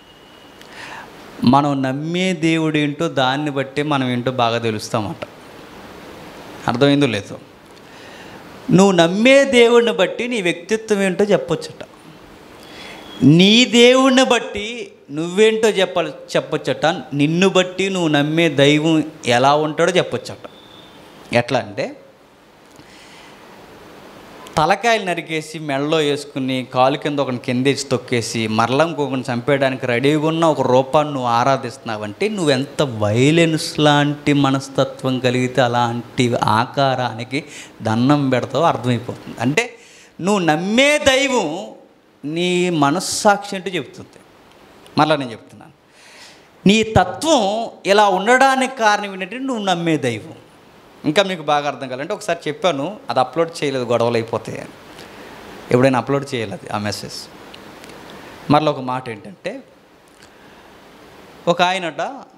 మనం నమ్మే దేవుడు ఏంటో దాన్ని బట్టి మనం ఏంటో బాగా తెలుస్తామట అర్థమైందో లేదో నువ్వు నమ్మే దేవుడిని బట్టి నీ వ్యక్తిత్వం ఏంటో చెప్పొచ్చట నీ దేవుణ్ణి బట్టి నువ్వేంటో చెప్ప చెప్పొచ్చట నిన్ను బట్టి నువ్వు నమ్మే దైవం ఎలా ఉంటాడో చెప్పొచ్చట ఎట్లా అంటే తలకాయలు నరికేసి మెడలో వేసుకుని కాలు కింద ఒకని కిందేసి తొక్కేసి మరలా ఇంకొకరిని చంపేయడానికి రెడీగా ఉన్న ఒక రూపాన్ని నువ్వు ఆరాధిస్తున్నావంటే నువ్వెంత వైలెన్స్ లాంటి మనస్తత్వం కలిగితే అలాంటి ఆకారానికి దండం పెడతావో అర్థమైపోతుంది అంటే నువ్వు నమ్మే దైవం నీ మనస్సాక్షి అంటూ చెప్తుంది మరలా నేను చెప్తున్నాను నీ తత్వం ఇలా ఉండడానికి కారణం ఏంటంటే నువ్వు నమ్మే దైవం ఇంకా మీకు బాగా అర్థం కావాలంటే ఒకసారి చెప్పాను అది అప్లోడ్ చేయలేదు గొడవలు అయిపోతాయి అని ఎప్పుడైనా అప్లోడ్ చేయలేదు ఆ మెసేజ్ మరలా ఒక మాట ఏంటంటే ఒక ఆయనట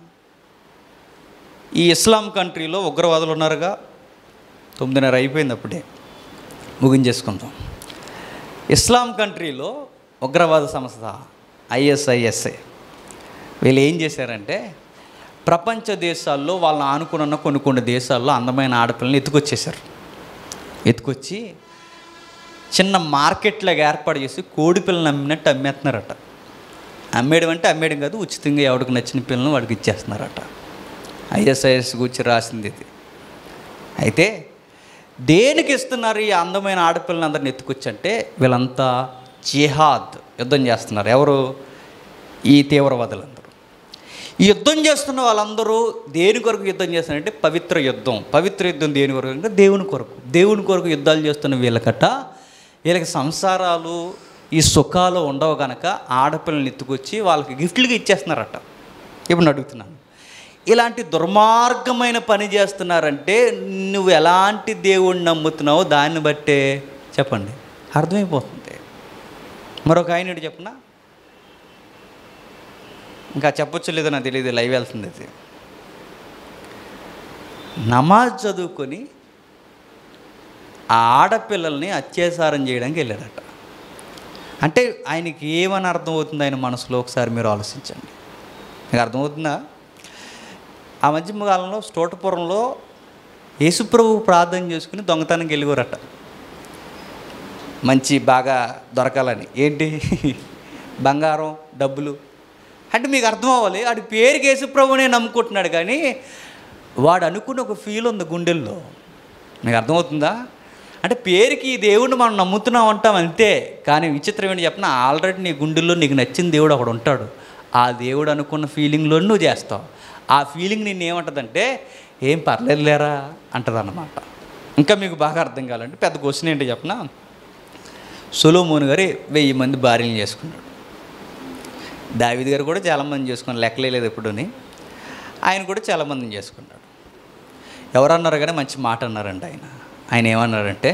ఈ ఇస్లాం కంట్రీలో ఉగ్రవాదులు ఉన్నారుగా తొమ్మిదిన్నర అయిపోయింది అప్పుడే ముగించేసుకుందాం ఇస్లాం కంట్రీలో ఉగ్రవాద సంస్థ ఐఎస్ఐఎస్ఐ వీళ్ళు ఏం చేశారంటే ప్రపంచ దేశాల్లో వాళ్ళని ఆనుకున్న కొన్ని కొన్ని దేశాల్లో అందమైన ఆడపిల్లని ఎత్తుకొచ్చేసారు ఎత్తుకొచ్చి చిన్న మార్కెట్లాగా ఏర్పాటు చేసి కోడి పిల్లలు అమ్మినట్టు అమ్మేస్తున్నారట అమ్మేయడం అంటే అమ్మేయడం కాదు ఉచితంగా ఎవడికి నచ్చిన పిల్లలను వాడికి ఇచ్చేస్తున్నారట ఐఎస్ఐఎస్ గురించి రాసింది ఇది అయితే దేనికి ఇస్తున్నారు ఈ అందమైన ఆడపిల్లని అందరిని ఎత్తుకొచ్చి అంటే వీళ్ళంతా జిహాద్ యుద్ధం చేస్తున్నారు ఎవరు ఈ తీవ్రవాదులందరూ ఈ యుద్ధం చేస్తున్న వాళ్ళందరూ దేని కొరకు యుద్ధం చేస్తున్నారంటే పవిత్ర యుద్ధం పవిత్ర యుద్ధం దేని కొరకు అంటే దేవుని కొరకు దేవుని కొరకు యుద్ధాలు చేస్తున్న వీళ్ళకట వీళ్ళకి సంసారాలు ఈ సుఖాలు ఉండవు కనుక ఆడపిల్లల్ని ఎత్తుకొచ్చి వాళ్ళకి గిఫ్ట్లుగా ఇచ్చేస్తున్నారట ఇప్పుడు నేను అడుగుతున్నాను ఇలాంటి దుర్మార్గమైన పని చేస్తున్నారంటే నువ్వు ఎలాంటి దేవుణ్ణి నమ్ముతున్నావో దాన్ని బట్టే చెప్పండి అర్థమైపోతుంది మరొక ఆయన చెప్పనా ఇంకా చెప్పొచ్చు లేదో నాకు తెలియదు లైవ్ వెళ్తుంది అది నమాజ్ చదువుకొని ఆ ఆడపిల్లల్ని అత్యాచారం చేయడానికి వెళ్ళాడట అంటే ఆయనకి ఏమని అర్థమవుతుంది ఆయన మనసులో ఒకసారి మీరు ఆలోచించండి మీకు అర్థమవుతుందా ఆ మధ్య కాలంలో స్టోటపురంలో యేసుప్రభు ప్రార్థన చేసుకుని దొంగతనానికి వెళ్ళిపోరట మంచి బాగా దొరకాలని ఏంటి బంగారం డబ్బులు అంటే మీకు అర్థం అవ్వాలి వాడి పేరుకి యేసుప్రభునే నమ్ముకుంటున్నాడు కానీ వాడు అనుకున్న ఒక ఫీల్ ఉంది గుండెల్లో మీకు అర్థమవుతుందా అంటే పేరుకి ఈ దేవుడిని మనం నమ్ముతున్నాం అంటాం అంతే కానీ విచిత్రం ఏంటి చెప్పిన ఆల్రెడీ నీ గుండెల్లో నీకు నచ్చిన దేవుడు ఒకడు ఉంటాడు ఆ దేవుడు అనుకున్న ఫీలింగ్లో నువ్వు చేస్తావు ఆ ఫీలింగ్ నిన్ను ఏమంటుందంటే ఏం పర్లేదు లేరా అంటదన్నమాట ఇంకా మీకు బాగా అర్థం కావాలంటే పెద్ద క్వశ్చన్ ఏంటి చెప్పిన సొలోమోన్ గారు వెయ్యి మంది భార్యలు చేసుకున్నాడు దావిద్ గారు కూడా చాలామంది చేసుకున్నారు లెక్కలేదు ఎప్పుడుని ఆయన కూడా చాలామందిని చేసుకున్నాడు ఎవరన్నారు కానీ మంచి మాట అన్నారండి ఆయన ఆయన ఏమన్నారంటే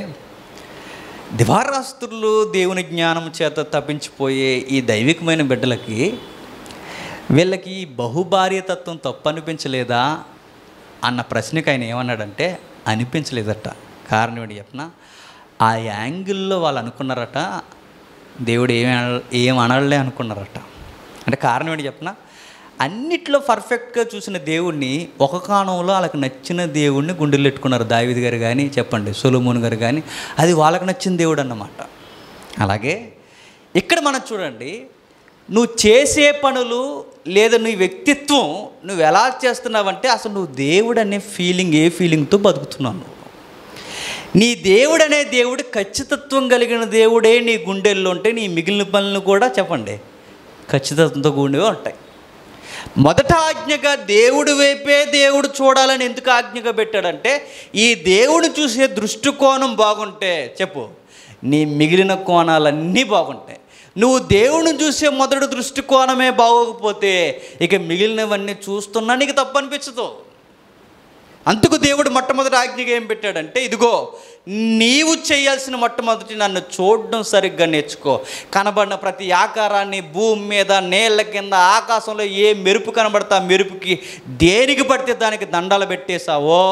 దివారాస్తులు దేవుని జ్ఞానం చేత తప్పించిపోయే ఈ దైవికమైన బిడ్డలకి వీళ్ళకి బహుభార్యతత్వం తప్పు అనిపించలేదా అన్న ప్రశ్నకి ఆయన ఏమన్నాడంటే అనిపించలేదట కారణం ఏంటి చెప్పిన ఆ యాంగిల్లో వాళ్ళు అనుకున్నారట దేవుడు ఏమి అన- ఏం అనలే అనుకున్నారట అంటే కారణం ఏంటి చెప్పిన అన్నిట్లో పర్ఫెక్ట్గా చూసిన దేవుణ్ణి ఒక కాణంలో వాళ్ళకి నచ్చిన దేవుణ్ణి గుండెలు పెట్టుకున్నారు దావిద్ గారు కానీ చెప్పండి సొలోమోన్ గారు కానీ అది వాళ్ళకి నచ్చిన దేవుడు అన్నమాట అలాగే ఇక్కడ మనం చూడండి నువ్వు చేసే పనులు లేదా నీ వ్యక్తిత్వం నువ్వు ఎలా చేస్తున్నావంటే అసలు నువ్వు దేవుడు అనే ఫీలింగ్ ఏ ఫీలింగ్తో బతుకుతున్నావు నువ్వు నీ దేవుడు అనే దేవుడు ఖచ్చితత్వం కలిగిన దేవుడే నీ గుండెల్లో ఉంటే నీ మిగిలిన పనులు కూడా చెప్పండి ఖచ్చితత్వంతో కూడినవి ఉంటాయి మొదట ఆజ్ఞగా దేవుడు వైపే దేవుడు చూడాలని ఎందుకు ఆజ్ఞగా పెట్టాడంటే ఈ దేవుడు చూసే దృష్టికోణం బాగుంటే చెప్పు నీ మిగిలిన కోణాలన్నీ బాగుంటాయి నువ్వు దేవుడిని చూసే మొదటి దృష్టికోణమే బాగోకపోతే ఇక మిగిలినవన్నీ చూస్తున్నా నీకు తప్పు అనిపించదు అందుకు దేవుడు మొట్టమొదటి ఆజ్ఞగా ఏం పెట్టాడంటే ఇదిగో నీవు చేయాల్సిన మొట్టమొదటి నన్ను చూడడం సరిగ్గా నేర్చుకో కనబడిన ప్రతి ఆకారాన్ని భూమి మీద నేళ్ళ కింద ఆకాశంలో ఏ మెరుపు కనబడతా ఆ మెరుపుకి దేనికి పడితే దానికి దండాలు పెట్టేశావో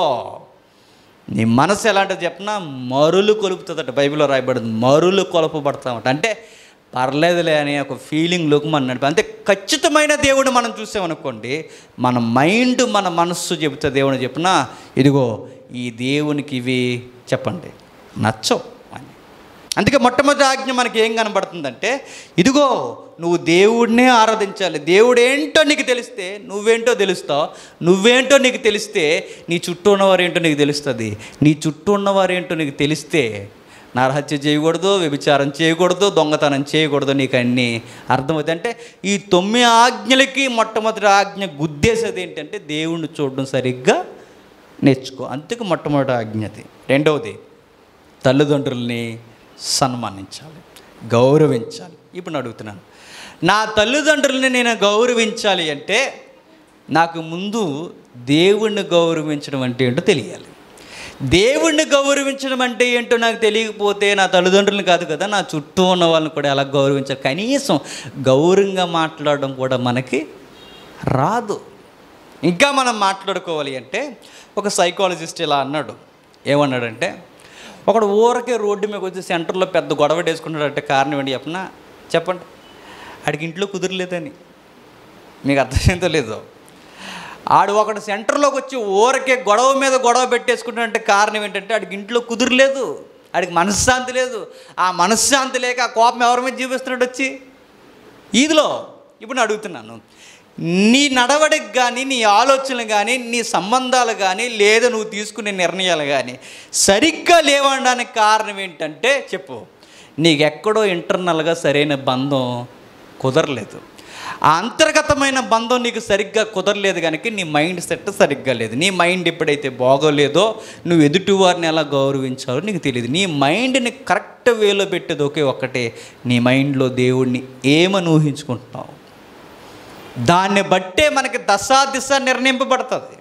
నీ మనసు ఎలాంటిది చెప్పినా మరులు కొలుపుతుందట బైబిల్లో రాయబడింది మరులు కొలపబడతామట అంటే పర్లేదులే అనే ఒక ఫీలింగ్లోకి మనం నడిపి అంతే ఖచ్చితమైన దేవుడు మనం చూసామనుకోండి మన మైండ్ మన మనస్సు చెబుతా దేవుని చెప్పినా ఇదిగో ఈ దేవునికి ఇవి చెప్పండి నచ్చవు అని అందుకే మొట్టమొదటి ఆజ్ఞ మనకి ఏం కనబడుతుందంటే ఇదిగో నువ్వు దేవుడినే ఆరాధించాలి దేవుడు ఏంటో నీకు తెలిస్తే నువ్వేంటో తెలుస్తావు నువ్వేంటో నీకు తెలిస్తే నీ చుట్టూ ఉన్నవారేంటో నీకు తెలుస్తుంది నీ చుట్టూ ఉన్నవారేంటో నీకు తెలిస్తే నరహత్య చేయకూడదు వ్యభిచారం చేయకూడదు దొంగతనం చేయకూడదు నీకు అన్నీ అర్థమవుతాయి అంటే ఈ తొమ్మిది ఆజ్ఞలకి మొట్టమొదటి ఆజ్ఞ గుద్దేసేది ఏంటంటే దేవుణ్ణి చూడడం సరిగ్గా నేర్చుకో అందుకు మొట్టమొదటి ఆజ్ఞది రెండవది తల్లిదండ్రుల్ని సన్మానించాలి గౌరవించాలి ఇప్పుడు నేను అడుగుతున్నాను నా తల్లిదండ్రుల్ని నేను గౌరవించాలి అంటే నాకు ముందు దేవుణ్ణి గౌరవించడం అంటే ఏంటో తెలియాలి దేవుణ్ణి గౌరవించడం అంటే ఏంటో నాకు తెలియకపోతే నా తల్లిదండ్రులను కాదు కదా నా చుట్టూ ఉన్న వాళ్ళని కూడా ఎలా గౌరవించాలి కనీసం గౌరవంగా మాట్లాడడం కూడా మనకి రాదు ఇంకా మనం మాట్లాడుకోవాలి అంటే ఒక సైకాలజిస్ట్ ఇలా అన్నాడు ఏమన్నాడంటే ఒకడు ఊరకే రోడ్డు మీద వచ్చి సెంటర్లో పెద్ద గొడవ వేసుకున్నాడంటే కారణం ఏంటి చెప్పనా చెప్పండి ఆడికి ఇంట్లో కుదరలేదని మీకు అర్థమైందో లేదో ఆడు ఒకడు సెంటర్లోకి వచ్చి ఊరకే గొడవ మీద గొడవ పెట్టేసుకుంటాడంటే కారణం ఏంటంటే ఆడికి ఇంట్లో కుదరలేదు ఆడికి మనశ్శాంతి లేదు ఆ మనశ్శాంతి లేక ఆ కోపం ఎవరి మీద చూపిస్తున్నాడు వచ్చి ఈదిలో ఇప్పుడు నేను అడుగుతున్నాను నీ నడవడికి కానీ నీ ఆలోచనలు కానీ నీ సంబంధాలు కానీ లేదా నువ్వు తీసుకునే నిర్ణయాలు కానీ సరిగ్గా లేవడానికి కారణం ఏంటంటే చెప్పు నీకెక్కడో ఇంటర్నల్గా సరైన బంధం కుదరలేదు ఆ అంతర్గతమైన బంధం నీకు సరిగ్గా కుదరలేదు కనుక నీ మైండ్ సెట్ సరిగ్గా లేదు నీ మైండ్ ఎప్పుడైతే బాగోలేదో నువ్వు ఎదుటి వారిని ఎలా గౌరవించాలో నీకు తెలియదు నీ మైండ్ని కరెక్ట్ వేలో పెట్టేది ఒకే ఒక్కటే నీ మైండ్లో దేవుణ్ణి ఏమని ఊహించుకుంటున్నావు దాన్ని బట్టే మనకి దశా దిశ నిర్ణయింపబడుతుంది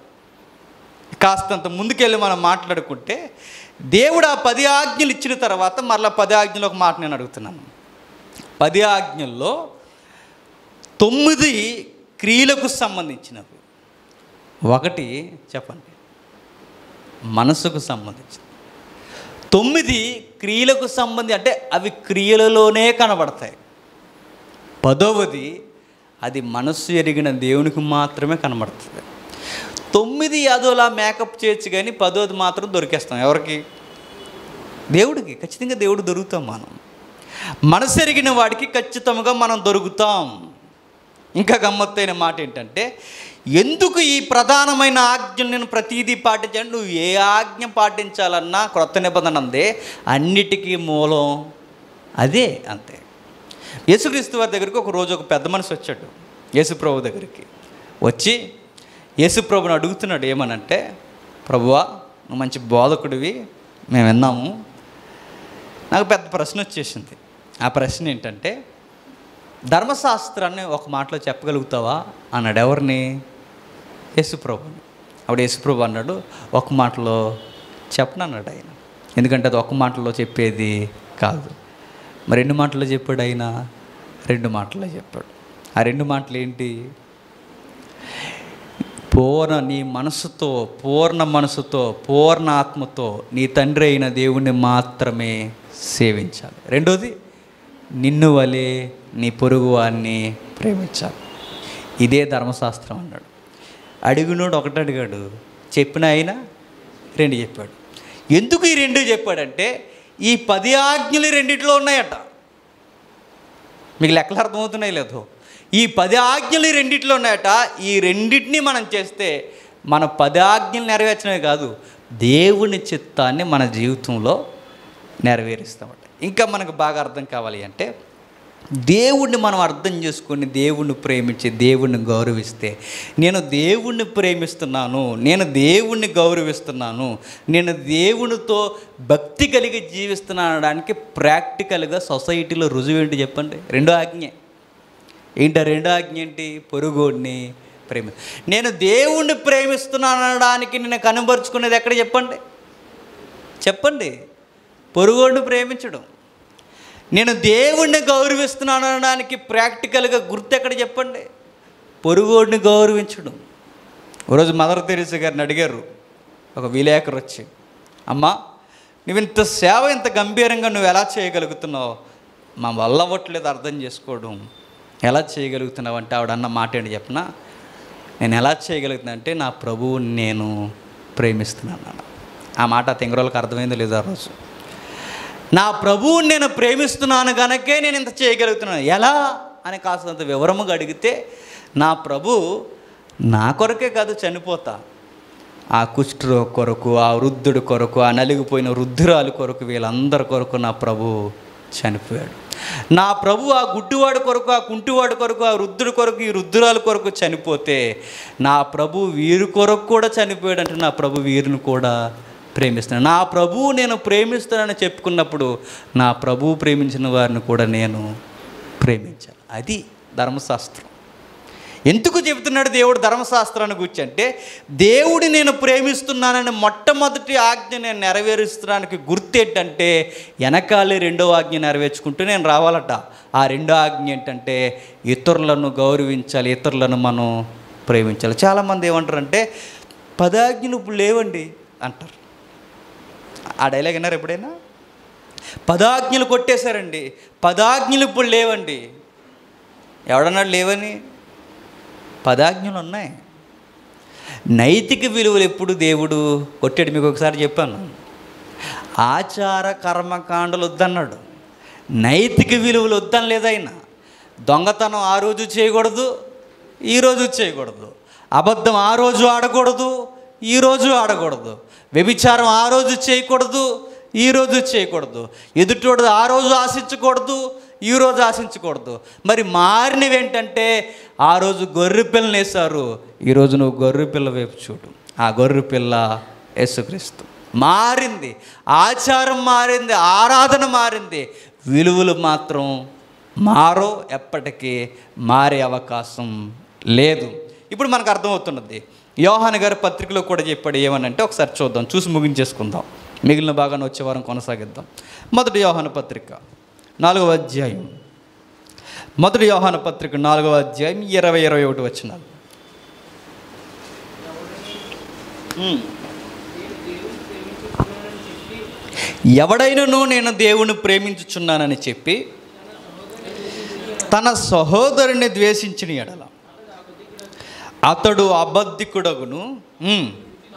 కాస్తంత ముందుకెళ్ళి మనం మాట్లాడుకుంటే దేవుడు ఆ పది ఆజ్ఞలు ఇచ్చిన తర్వాత మరలా పది ఆజ్ఞలు ఒక మాట నేను అడుగుతున్నాను పది ఆజ్ఞల్లో తొమ్మిది క్రియలకు సంబంధించినవి ఒకటి చెప్పండి మనసుకు సంబంధించి తొమ్మిది క్రియలకు సంబంధి అంటే అవి క్రియలలోనే కనబడతాయి పదవది అది మనస్సు ఎరిగిన దేవునికి మాత్రమే కనబడుతుంది తొమ్మిది అదోలా మేకప్ చేయొచ్చు కానీ పదోది మాత్రం దొరికేస్తాం ఎవరికి దేవుడికి ఖచ్చితంగా దేవుడు దొరుకుతాం మనం మనసు ఎరిగిన వాడికి ఖచ్చితంగా మనం దొరుకుతాం ఇంకా గమ్మత్తైన మాట ఏంటంటే ఎందుకు ఈ ప్రధానమైన ఆజ్ఞలు నేను ప్రతీదీ పాటించాను నువ్వు ఏ ఆజ్ఞ పాటించాలన్నా క్రొత్త నిబంధన అందే అన్నిటికీ మూలం అదే అంతే యేసుక్రీస్తు వారి దగ్గరికి ఒక రోజు ఒక పెద్ద మనిషి వచ్చాడు యేసుప్రభు దగ్గరికి వచ్చి యేసుప్రభుని అడుగుతున్నాడు ఏమనంటే ప్రభువా నువ్వు మంచి బోధకుడివి మేము విన్నాము నాకు పెద్ద ప్రశ్న వచ్చేసింది ఆ ప్రశ్న ఏంటంటే ధర్మశాస్త్రాన్ని ఒక మాటలో చెప్పగలుగుతావా అన్నాడు ఎవరిని యేసుప్రభుని అప్పుడు యేసుప్రభు అన్నాడు ఒక మాటలో చెప్పనన్నాడు ఆయన ఎందుకంటే అది ఒక మాటలో చెప్పేది కాదు మరి రెండు మాటల్లో చెప్పాడు ఆయన రెండు మాటల్లో చెప్పాడు ఆ రెండు మాటలు ఏంటి పూర్ణ నీ మనసుతో పూర్ణ మనసుతో పూర్ణ ఆత్మతో నీ తండ్రి అయిన దేవుణ్ణి మాత్రమే సేవించాలి రెండోది నిన్ను వలె నీ పొరుగు వారిని ప్రేమించాలి ఇదే ధర్మశాస్త్రం అన్నాడు అడిగినోడు ఒకటి అడిగాడు చెప్పిన ఆయన రెండు చెప్పాడు ఎందుకు ఈ రెండు చెప్పాడంటే ఈ పది ఆజ్ఞలు ఈ రెండిట్లో ఉన్నాయట మీకు లెక్కలు అర్థమవుతున్నాయి లేదు ఈ పది ఆజ్ఞలు ఈ రెండిట్లో ఉన్నాయట ఈ రెండింటిని మనం చేస్తే మన పది ఆజ్ఞలు నెరవేర్చడమే కాదు దేవుని చిత్తాన్ని మన జీవితంలో నెరవేరుస్తామట ఇంకా మనకు బాగా అర్థం కావాలి అంటే దేవుణ్ణి మనం అర్థం చేసుకొని దేవుణ్ణి ప్రేమించి దేవుణ్ణి గౌరవిస్తే నేను దేవుణ్ణి ప్రేమిస్తున్నాను నేను దేవుణ్ణి గౌరవిస్తున్నాను నేను దేవునితో భక్తి కలిగి జీవిస్తున్నాను అనడానికి ప్రాక్టికల్గా సొసైటీలో రుజువు ఏంటి చెప్పండి రెండో ఆజ్ఞ ఏంటి ఆ రెండో ఆజ్ఞ ఏంటి పొరుగోడిని ప్రేమి నేను దేవుణ్ణి ప్రేమిస్తున్నాను అనడానికి నేను కనుపరుచుకునేది ఎక్కడ చెప్పండి చెప్పండి పొరుగోడిని ప్రేమించడం నేను దేవుణ్ణి గౌరవిస్తున్నాను అనడానికి ప్రాక్టికల్గా గుర్తు ఎక్కడ చెప్పండి పొరుగోడిని గౌరవించడం ఒకరోజు మదర్ తెరీసా గారిని అడిగారు ఒక విలేకరు వచ్చి అమ్మా నువ్వు ఇంత సేవ ఇంత గంభీరంగా నువ్వు ఎలా చేయగలుగుతున్నావు మా వల్ల అవ్వట్లేదు అర్థం చేసుకోవడం ఎలా చేయగలుగుతున్నావు అంటే ఆవిడ అన్న మాట ఏంటి చెప్పనా నేను ఎలా చేయగలుగుతున్నా అంటే నా ప్రభువుని నేను ప్రేమిస్తున్నాను అన్న. ఆ మాట తెంగరోళ్ళకి అర్థమైందో లేదో ఆ రోజు నా ప్రభువుని నేను ప్రేమిస్తున్నాను కనుకే నేను ఇంత చేయగలుగుతున్నాను ఎలా అని కాస్తంత వివరముగా అడిగితే నా ప్రభు నా కొరకే కాదు చనిపోతా ఆ కుష్ఠరో కొరకు ఆ వృద్ధుడి కొరకు ఆ నలిగిపోయిన వృద్ధురాలు కొరకు వీళ్ళందరి కొరకు నా ప్రభు చనిపోయాడు నా ప్రభు ఆ గుడ్డివాడి కొరకు ఆ కుంటివాడి కొరకు ఆ వృద్ధుడి కొరకు ఈ వృద్ధురాలు కొరకు చనిపోతే నా ప్రభు వీరి కొరకు కూడా చనిపోయాడు అంటే నా ప్రభు వీరిని కూడా ప్రేమిస్తున్నాను నా ప్రభువు నేను ప్రేమిస్తానని చెప్పుకున్నప్పుడు నా ప్రభువు ప్రేమించిన వారిని కూడా నేను ప్రేమించాను అది ధర్మశాస్త్రం ఎందుకు చెబుతున్నాడు దేవుడు ధర్మశాస్త్రాన్ని గురించి అంటే దేవుడి నేను ప్రేమిస్తున్నానని మొట్టమొదటి ఆజ్ఞ నేను నెరవేరుస్తున్నానికి గుర్తు ఏంటంటే వెనకాలే రెండో ఆజ్ఞ నెరవేర్చుకుంటూ నేను రావాలట ఆ రెండో ఆజ్ఞ ఏంటంటే ఇతరులను గౌరవించాలి ఇతరులను మనం ప్రేమించాలి చాలామంది ఏమంటారంటే పదాజ్ఞలు ఇప్పుడు లేవండి అంటారు ఆ డైలాగ్ విన్నారు ఎప్పుడైనా పదాజ్ఞలు కొట్టేశారండి పదాజ్ఞలు ఇప్పుడు లేవండి ఎవడన్నాడు లేవని పదాజ్ఞలు ఉన్నాయి నైతిక విలువలు ఎప్పుడు దేవుడు కొట్టాడు మీకు ఒకసారి చెప్పాను ఆచార కర్మకాండలు వద్దన్నాడు నైతిక విలువలు వద్దని లేదైనా దొంగతనం ఆ రోజు చేయకూడదు ఈ రోజు చేయకూడదు అబద్ధం ఆ రోజు ఆడకూడదు ఈ రోజు ఆడకూడదు వ్యభిచారం ఆ రోజు చేయకూడదు ఈ రోజు చేయకూడదు ఎదుటోడు ఆ రోజు ఆశించకూడదు ఈ రోజు ఆశించకూడదు మరి మారినవి ఏంటంటే ఆ రోజు గొర్రె పిల్లని వేశారు ఈరోజు నువ్వు గొర్రె పిల్ల వైపు చూడు ఆ గొర్రె పిల్ల యేసుక్రీస్తు మారింది ఆచారం మారింది ఆరాధన మారింది విలువలు మాత్రం మారో ఎప్పటికీ మారే అవకాశం లేదు ఇప్పుడు మనకు అర్థమవుతున్నది యోహాన్ గారి పత్రికలో కూడా చెప్పాడు ఏమనంటే ఒకసారి చూద్దాం చూసి ముగించేసుకుందాం మిగిలిన భాగాన్ని వచ్చే వారం కొనసాగిద్దాం మొదటి యోహాన పత్రిక నాలుగవ అధ్యాయం మొదటి యోహాన పత్రిక నాలుగవ అధ్యాయం ఇరవై ఇరవై ఒకటి వచ్చినాలు ఉమ్. ఎవడైనను నేను దేవుని ప్రేమించుచున్నానని చెప్పి తన సహోదరుని ద్వేషించిన ఎడల అతడు అబద్ధికుడగును ఉమ్.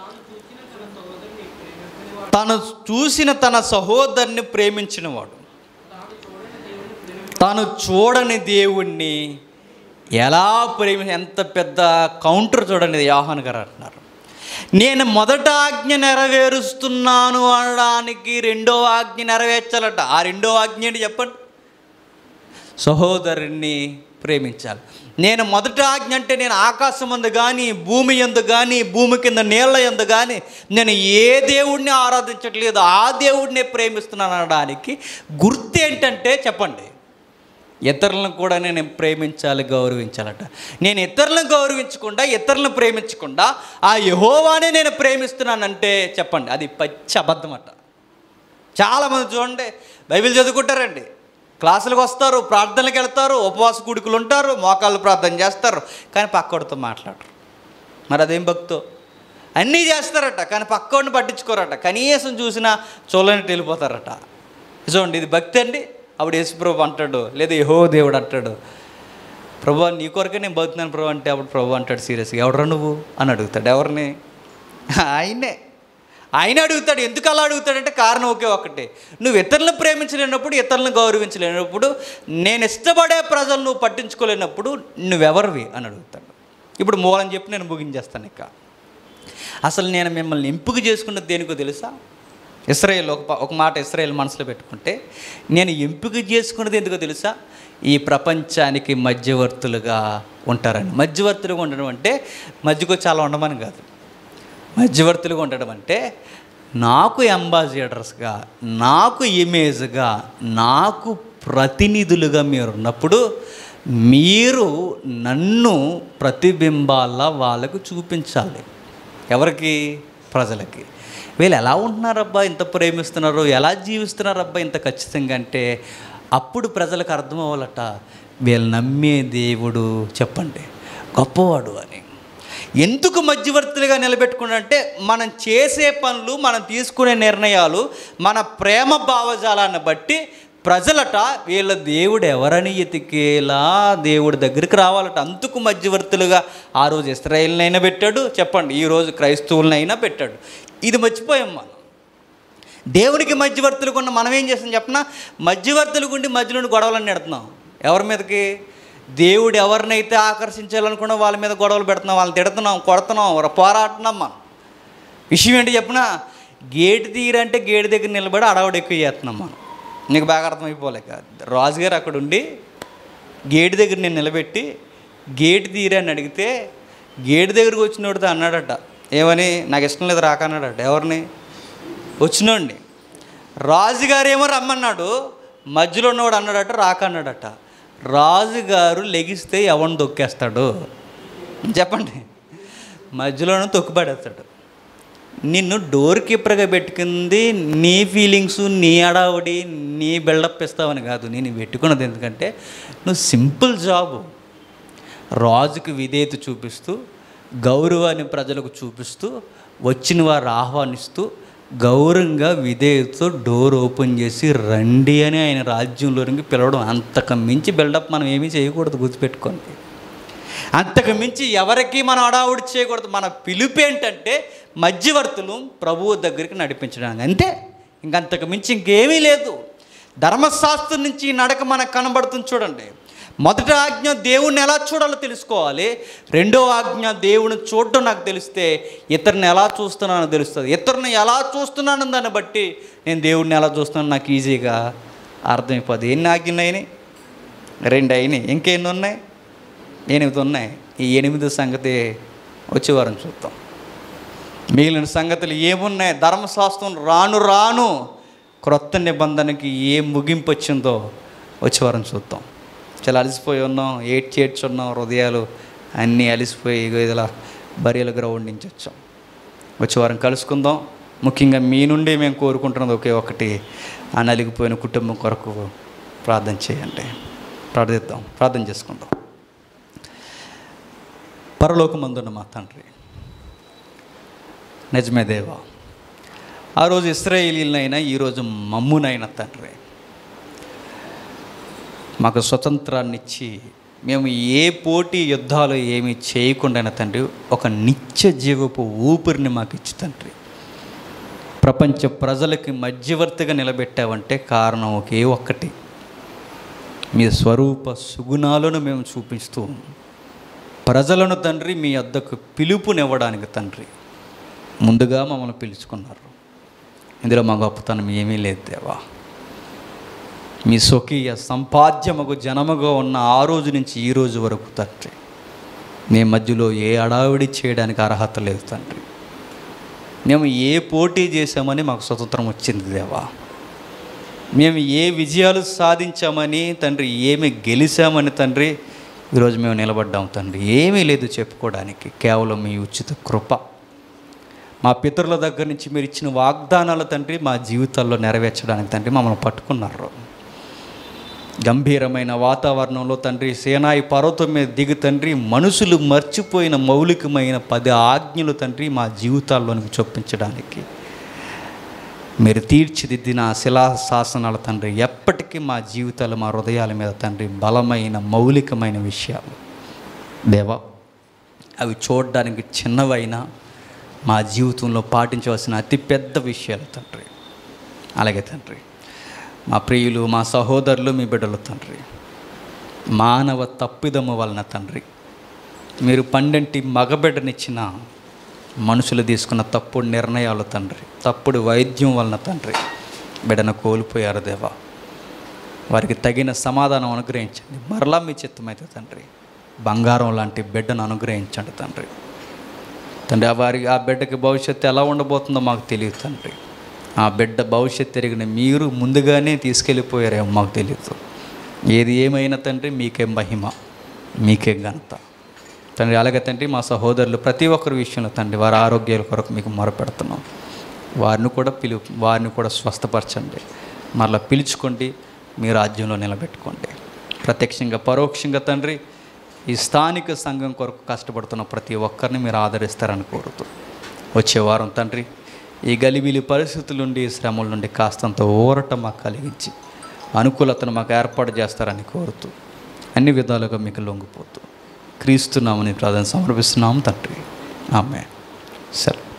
తను చూసిన తన సహోదరుని ప్రేమించినవాడు తాను చూడని దేవుణ్ణి ఎలా ప్రేమి ఎంత పెద్ద కౌంటర్ చూడండి ఇది యోహాన్ గారు అంటున్నారు నేను మొదట ఆజ్ఞ నెరవేరుస్తున్నాను అనడానికి రెండో ఆజ్ఞ నెరవేర్చాలట ఆ రెండో ఆజ్ఞ ఏంటి చెప్పండి సహోదరుణ్ణి ప్రేమించాలి నేను మొదట ఆజ్ఞ అంటే నేను ఆకాశం అందు కానీ భూమి ఎందు కానీ భూమి కింద నీళ్ళ ఎందు కానీ నేను ఏ దేవుడిని ఆరాధించట్లేదు ఆ దేవుడినే ప్రేమిస్తున్నాను అనడానికి గుర్తు ఏంటంటే చెప్పండి ఇతరులను కూడా నేను ప్రేమించాలి గౌరవించాలట నేను ఇతరులను గౌరవించకుండా ఇతరులను ప్రేమించకుండా ఆ యహోవానే నేను ప్రేమిస్తున్నానంటే చెప్పండి అది పచ్చి అబద్ధం అట చాలామంది చూడండి బైబిల్ చదువుకుంటారండి క్లాసులకు వస్తారు ప్రార్థనలకు వెళ్తారు ఉపవాస కూడికలు ఉంటారు మోకాళ్ళు ప్రార్థన చేస్తారు కానీ పక్కోడితో మాట్లాడరు మరి అదేం భక్తో అన్నీ చేస్తారట కానీ పక్కోడిని పట్టించుకోరట కనీసం చూసినా చూడని వెళ్ళిపోతారట చూడండి ఇది భక్తి అండి అప్పుడు యేసుప్రభు అంటాడు లేదా యహో దేవుడు అంటాడు ప్రభు నీ కొరకే నేను బతుకుతున్నాను ప్రభు అంటే అప్పుడు ప్రభు అంటాడు సీరియస్గా ఎవడరా నువ్వు అని అడుగుతాడు ఎవరిని ఆయనే ఆయన అడుగుతాడు ఎందుకు అలా అడుగుతాడంటే కారణం ఒకే ఒకటే నువ్వు ఇతరులను ప్రేమించలేనప్పుడు ఇతరులను గౌరవించలేనప్పుడు నేను ఇష్టపడే ప్రజలు నువ్వు పట్టించుకోలేనప్పుడు నువ్వెవరివి అని అడుగుతాడు ఇప్పుడు మూలం చెప్పి నేను ముగించేస్తాను ఇక అసలు నేను మిమ్మల్ని ఎంపిక చేసుకున్నది దేనికో తెలుసా ఇస్రాయేల్ ఒక ప- ఒక మాట ఇస్రాయేల్ మనసులో పెట్టుకుంటే నేను ఎంపిక చేసుకున్నది ఎందుకో తెలుసా ఈ ప్రపంచానికి మధ్యవర్తులుగా ఉంటారని మధ్యవర్తులుగా ఉండడం అంటే మధ్యకు చాలా ఉండమని కాదు మధ్యవర్తులుగా ఉండడం అంటే నాకు అంబాసిడర్స్గా నాకు ఇమేజ్గా నాకు ప్రతినిధులుగా మీరు ఉన్నప్పుడు మీరు నన్ను ప్రతిబింబాల వాళ్ళకు చూపించాలి ఎవరికి ప్రజలకి వీళ్ళు ఎలా ఉంటున్నారబ్బా ఇంత ప్రేమిస్తున్నారు ఎలా జీవిస్తున్నారబ్బా ఇంత ఖచ్చితంగా అంటే అప్పుడు ప్రజలకు అర్థం అవ్వాలట వీళ్ళు నమ్మే దేవుడు చెప్పండి గొప్పవాడు అని ఎందుకు మధ్యవర్తులుగా నిలబెట్టుకున్నంటే మనం చేసే పనులు మనం తీసుకునే నిర్ణయాలు మన ప్రేమ భావజాలాన్ని బట్టి ప్రజలట వీళ్ళ దేవుడు ఎవరని ఎతికేలా దేవుడి దగ్గరికి రావాలట అందుకు మధ్యవర్తులుగా ఆ రోజు ఇస్రాయేల్నైనా పెట్టాడు చెప్పండి ఈరోజు క్రైస్తవులనైనా పెట్టాడు ఇది మర్చిపోయాం మనం దేవునికి మధ్యవర్తులకు ఉన్న మనం ఏం చేస్తాం చెప్పిన మధ్యవర్తులకు ఉండి మధ్యలో గొడవలన్నీ పెడుతున్నాం ఎవరి మీదకి దేవుడు ఎవరినైతే ఆకర్షించాలనుకున్నా వాళ్ళ మీద గొడవలు పెడుతున్నాం వాళ్ళని తిడుతున్నాం కొడుతున్నాం పోరాడుతున్నాం మనం విషయం ఏంటి చెప్పిన గేటు తీరంటే గేటు దగ్గర నిలబడి అడవుడు ఎక్కువ చేస్తున్నాం మనం నీకు బాగా అర్థమైపోలేక రాజుగారు అక్కడ ఉండి గేటు దగ్గర నేను నిలబెట్టి గేటు తీరా అని అడిగితే గేటు దగ్గరకు వచ్చినోడితో అన్నాడట ఏమని నాకు ఇష్టం లేదు రాక అన్నాడట ఎవరిని వచ్చినోడిని రాజుగారు ఏమో రమ్మన్నాడు మధ్యలో ఉన్నవాడు అన్నాడట రాక అన్నాడట రాజుగారు లెగిస్తే ఎవరిని తొక్కేస్తాడు చెప్పండి మధ్యలోనే తొక్కుపడేస్తాడు నిన్ను డోర్ కీపర్గా పెట్టుకుంది నీ ఫీలింగ్స్ నీ అడావుడి నీ బిల్డప్ ఇస్తావని కాదు నేను పెట్టుకున్నది ఎందుకంటే నువ్వు సింపుల్ జాబు రాజుకి విధేయత చూపిస్తూ గౌరవాన్ని ప్రజలకు చూపిస్తూ వచ్చిన వారు ఆహ్వానిస్తూ గౌరవంగా విధేయతతో డోర్ ఓపెన్ చేసి రండి అని ఆయన రాజ్యంలోనికి పిలవడం అంతకు మించి బిల్డప్ మనం ఏమీ చేయకూడదు గుర్తుపెట్టుకోండి అంతకు మించి ఎవరికి మనం అడావుడి చేయకూడదు మన పిలుపు ఏంటంటే మధ్యవర్తులు ప్రభువు దగ్గరికి నడిపించడానికి అంతే ఇంకంతకు మించి ఇంకేమీ లేదు ధర్మశాస్త్రం నుంచి ఈ నడక మనకు కనబడుతుంది చూడండి మొదటి ఆజ్ఞ దేవుణ్ణి ఎలా చూడాలో తెలుసుకోవాలి రెండో ఆజ్ఞ దేవుని చూడడం నాకు తెలిస్తే ఇతరుని ఎలా చూస్తున్నానో తెలుస్తుంది ఇతరుని ఎలా చూస్తున్నాను దాన్ని బట్టి నేను దేవుడిని ఎలా చూస్తున్నాను నాకు ఈజీగా అర్థమైపోద్ది ఎన్ని ఆజ్ఞలు అయినాయి రెండు అయినాయి ఇంకెన్ని ఉన్నాయి ఎనిమిది ఉన్నాయి ఈ ఎనిమిది సంగతి వచ్చే వారం చూద్దాం మిగిలిన సంగతులు ఏమున్నాయి ధర్మశాస్త్రం రాను రాను క్రొత్త నిబంధనకి ఏ ముగింపు వచ్చిందో వచ్చే వారం చూద్దాం చాలా అలసిపోయి ఉన్నాం ఏడ్చి ఏడ్చి ఉన్నాం హృదయాలు అన్నీ అలసిపోయి ఇగో ఇలా బరియల గ్రౌండ్ నుంచి వచ్చాం వచ్చే వారం కలుసుకుందాం ముఖ్యంగా మీ నుండి మేము కోరుకుంటున్నది ఒకే ఒకటి ఆ నలిగిపోయిన కుటుంబం కొరకు ప్రార్థన చేయండి ప్రార్థిద్దాం ప్రార్థన చేసుకుందాం పరలోకమందున్న మా తండ్రి నిజమే దేవా ఆ రోజు ఇస్రాయేలీలనైనా ఈరోజు మమ్మునైనా తండ్రి మాకు స్వతంత్రాన్ని ఇచ్చి మేము ఏ పోటీ యుద్ధాలు ఏమీ చేయకుండా తండ్రి ఒక నిత్య జీవపు ఊపిరిని మాకు ఇచ్చి తండ్రి ప్రపంచ ప్రజలకి మధ్యవర్తిగా నిలబెట్టావంటే కారణం ఒకే ఒక్కటి మీ స్వరూప సుగుణాలను మేము చూపిస్తూ ప్రజలను తండ్రి మీ వద్దకు పిలుపునివ్వడానికి తండ్రి ముందుగా మమ్మల్ని పిలుచుకున్నారు ఇందులో మా గొప్పతనం ఏమీ లేదు దేవా మీ స్వకీయ సంపాద్యమగు జనముగా ఉన్న ఆ రోజు నుంచి ఈ రోజు వరకు తండ్రి నీ మధ్యలో ఏ అడావిడి చేయడానికి అర్హత లేదు తండ్రి మేము ఏ పోటీ చేశామని మాకు స్వతంత్రం వచ్చింది దేవా మేము ఏ విజయాలు సాధించామని తండ్రి ఏమి గెలిచామని తండ్రి ఈరోజు మేము నిలబడ్డాం తండ్రి ఏమీ లేదు చెప్పుకోవడానికి కేవలం మీ ఉచిత కృప మా పితరుల దగ్గర నుంచి మీరు ఇచ్చిన వాగ్దానాలు తండ్రి మా జీవితాల్లో నెరవేర్చడానికి తండ్రి మమ్మల్ని పట్టుకున్నారు గంభీరమైన వాతావరణంలో తండ్రి సేనాయి పర్వతం మీద దిగు తండ్రి మనుషులు మర్చిపోయిన మౌలికమైన పది ఆజ్ఞలు తండ్రి మా జీవితాల్లోనికి చొప్పించడానికి మీరు తీర్చిదిద్దిన ఆ శిలా శాసనాల తండ్రి ఎప్పటికీ మా జీవితాలు మా హృదయాల మీద తండ్రి బలమైన మౌలికమైన విషయాలు దేవా అవి చూడడానికి చిన్నవైనా మా జీవితంలో పాటించవలసిన అతిపెద్ద విషయాలు తండ్రి అలాగే తండ్రి మా ప్రియులు మా సహోదరులు మీ బిడ్డలు తండ్రి మానవ తప్పిదము వలన తండ్రి మీరు పండంటి మగబిడ్డనిచ్చిన మనుషులు తీసుకున్న తప్పుడు నిర్ణయాలు తండ్రి తప్పుడు వైద్యం వలన తండ్రి బిడ్డను కోల్పోయారు దేవా వారికి తగిన సమాధానం అనుగ్రహించండి మరలా మీ చిత్తమైతే తండ్రి బంగారం లాంటి బిడ్డను అనుగ్రహించండి తండ్రి తండ్రి ఆ వారి ఆ బిడ్డకి భవిష్యత్తు ఎలా ఉండబోతుందో మాకు తెలియదు తండ్రి ఆ బిడ్డ భవిష్యత్తు తిరిగిన మీరు ముందుగానే తీసుకెళ్ళిపోయారేమో మాకు తెలియదు ఏది ఏమైనా తండ్రి మీకే మహిమ మీకే ఘనత తండ్రి అలాగే తండ్రి మా సహోదరులు ప్రతి ఒక్కరి విషయంలో తండ్రి వారి ఆరోగ్యాల కొరకు మీకు మొరపెడుతున్నాం వారిని కూడా పిలు వారిని కూడా స్వస్థపరచండి మరలా పిలుచుకోండి మీ రాజ్యంలో నిలబెట్టుకోండి ప్రత్యక్షంగా పరోక్షంగా తండ్రి ఈ స్థానిక సంఘం కొరకు కష్టపడుతున్న ప్రతి ఒక్కరిని మీరు ఆదరిస్తారని కోరుతూ వచ్చే వారం తండ్రి ఈ గలిబిలి పరిస్థితుల నుండి శ్రమల నుండి కాస్తంత ఊరట మాకు కలిగించి అనుకూలతను మాకు ఏర్పాటు చేస్తారని కోరుతూ అన్ని విధాలుగా మీకు లొంగిపోతూ క్రీస్తున్నామని ప్రార్థన సమర్పిస్తున్నాము తండ్రి ఆమె సరే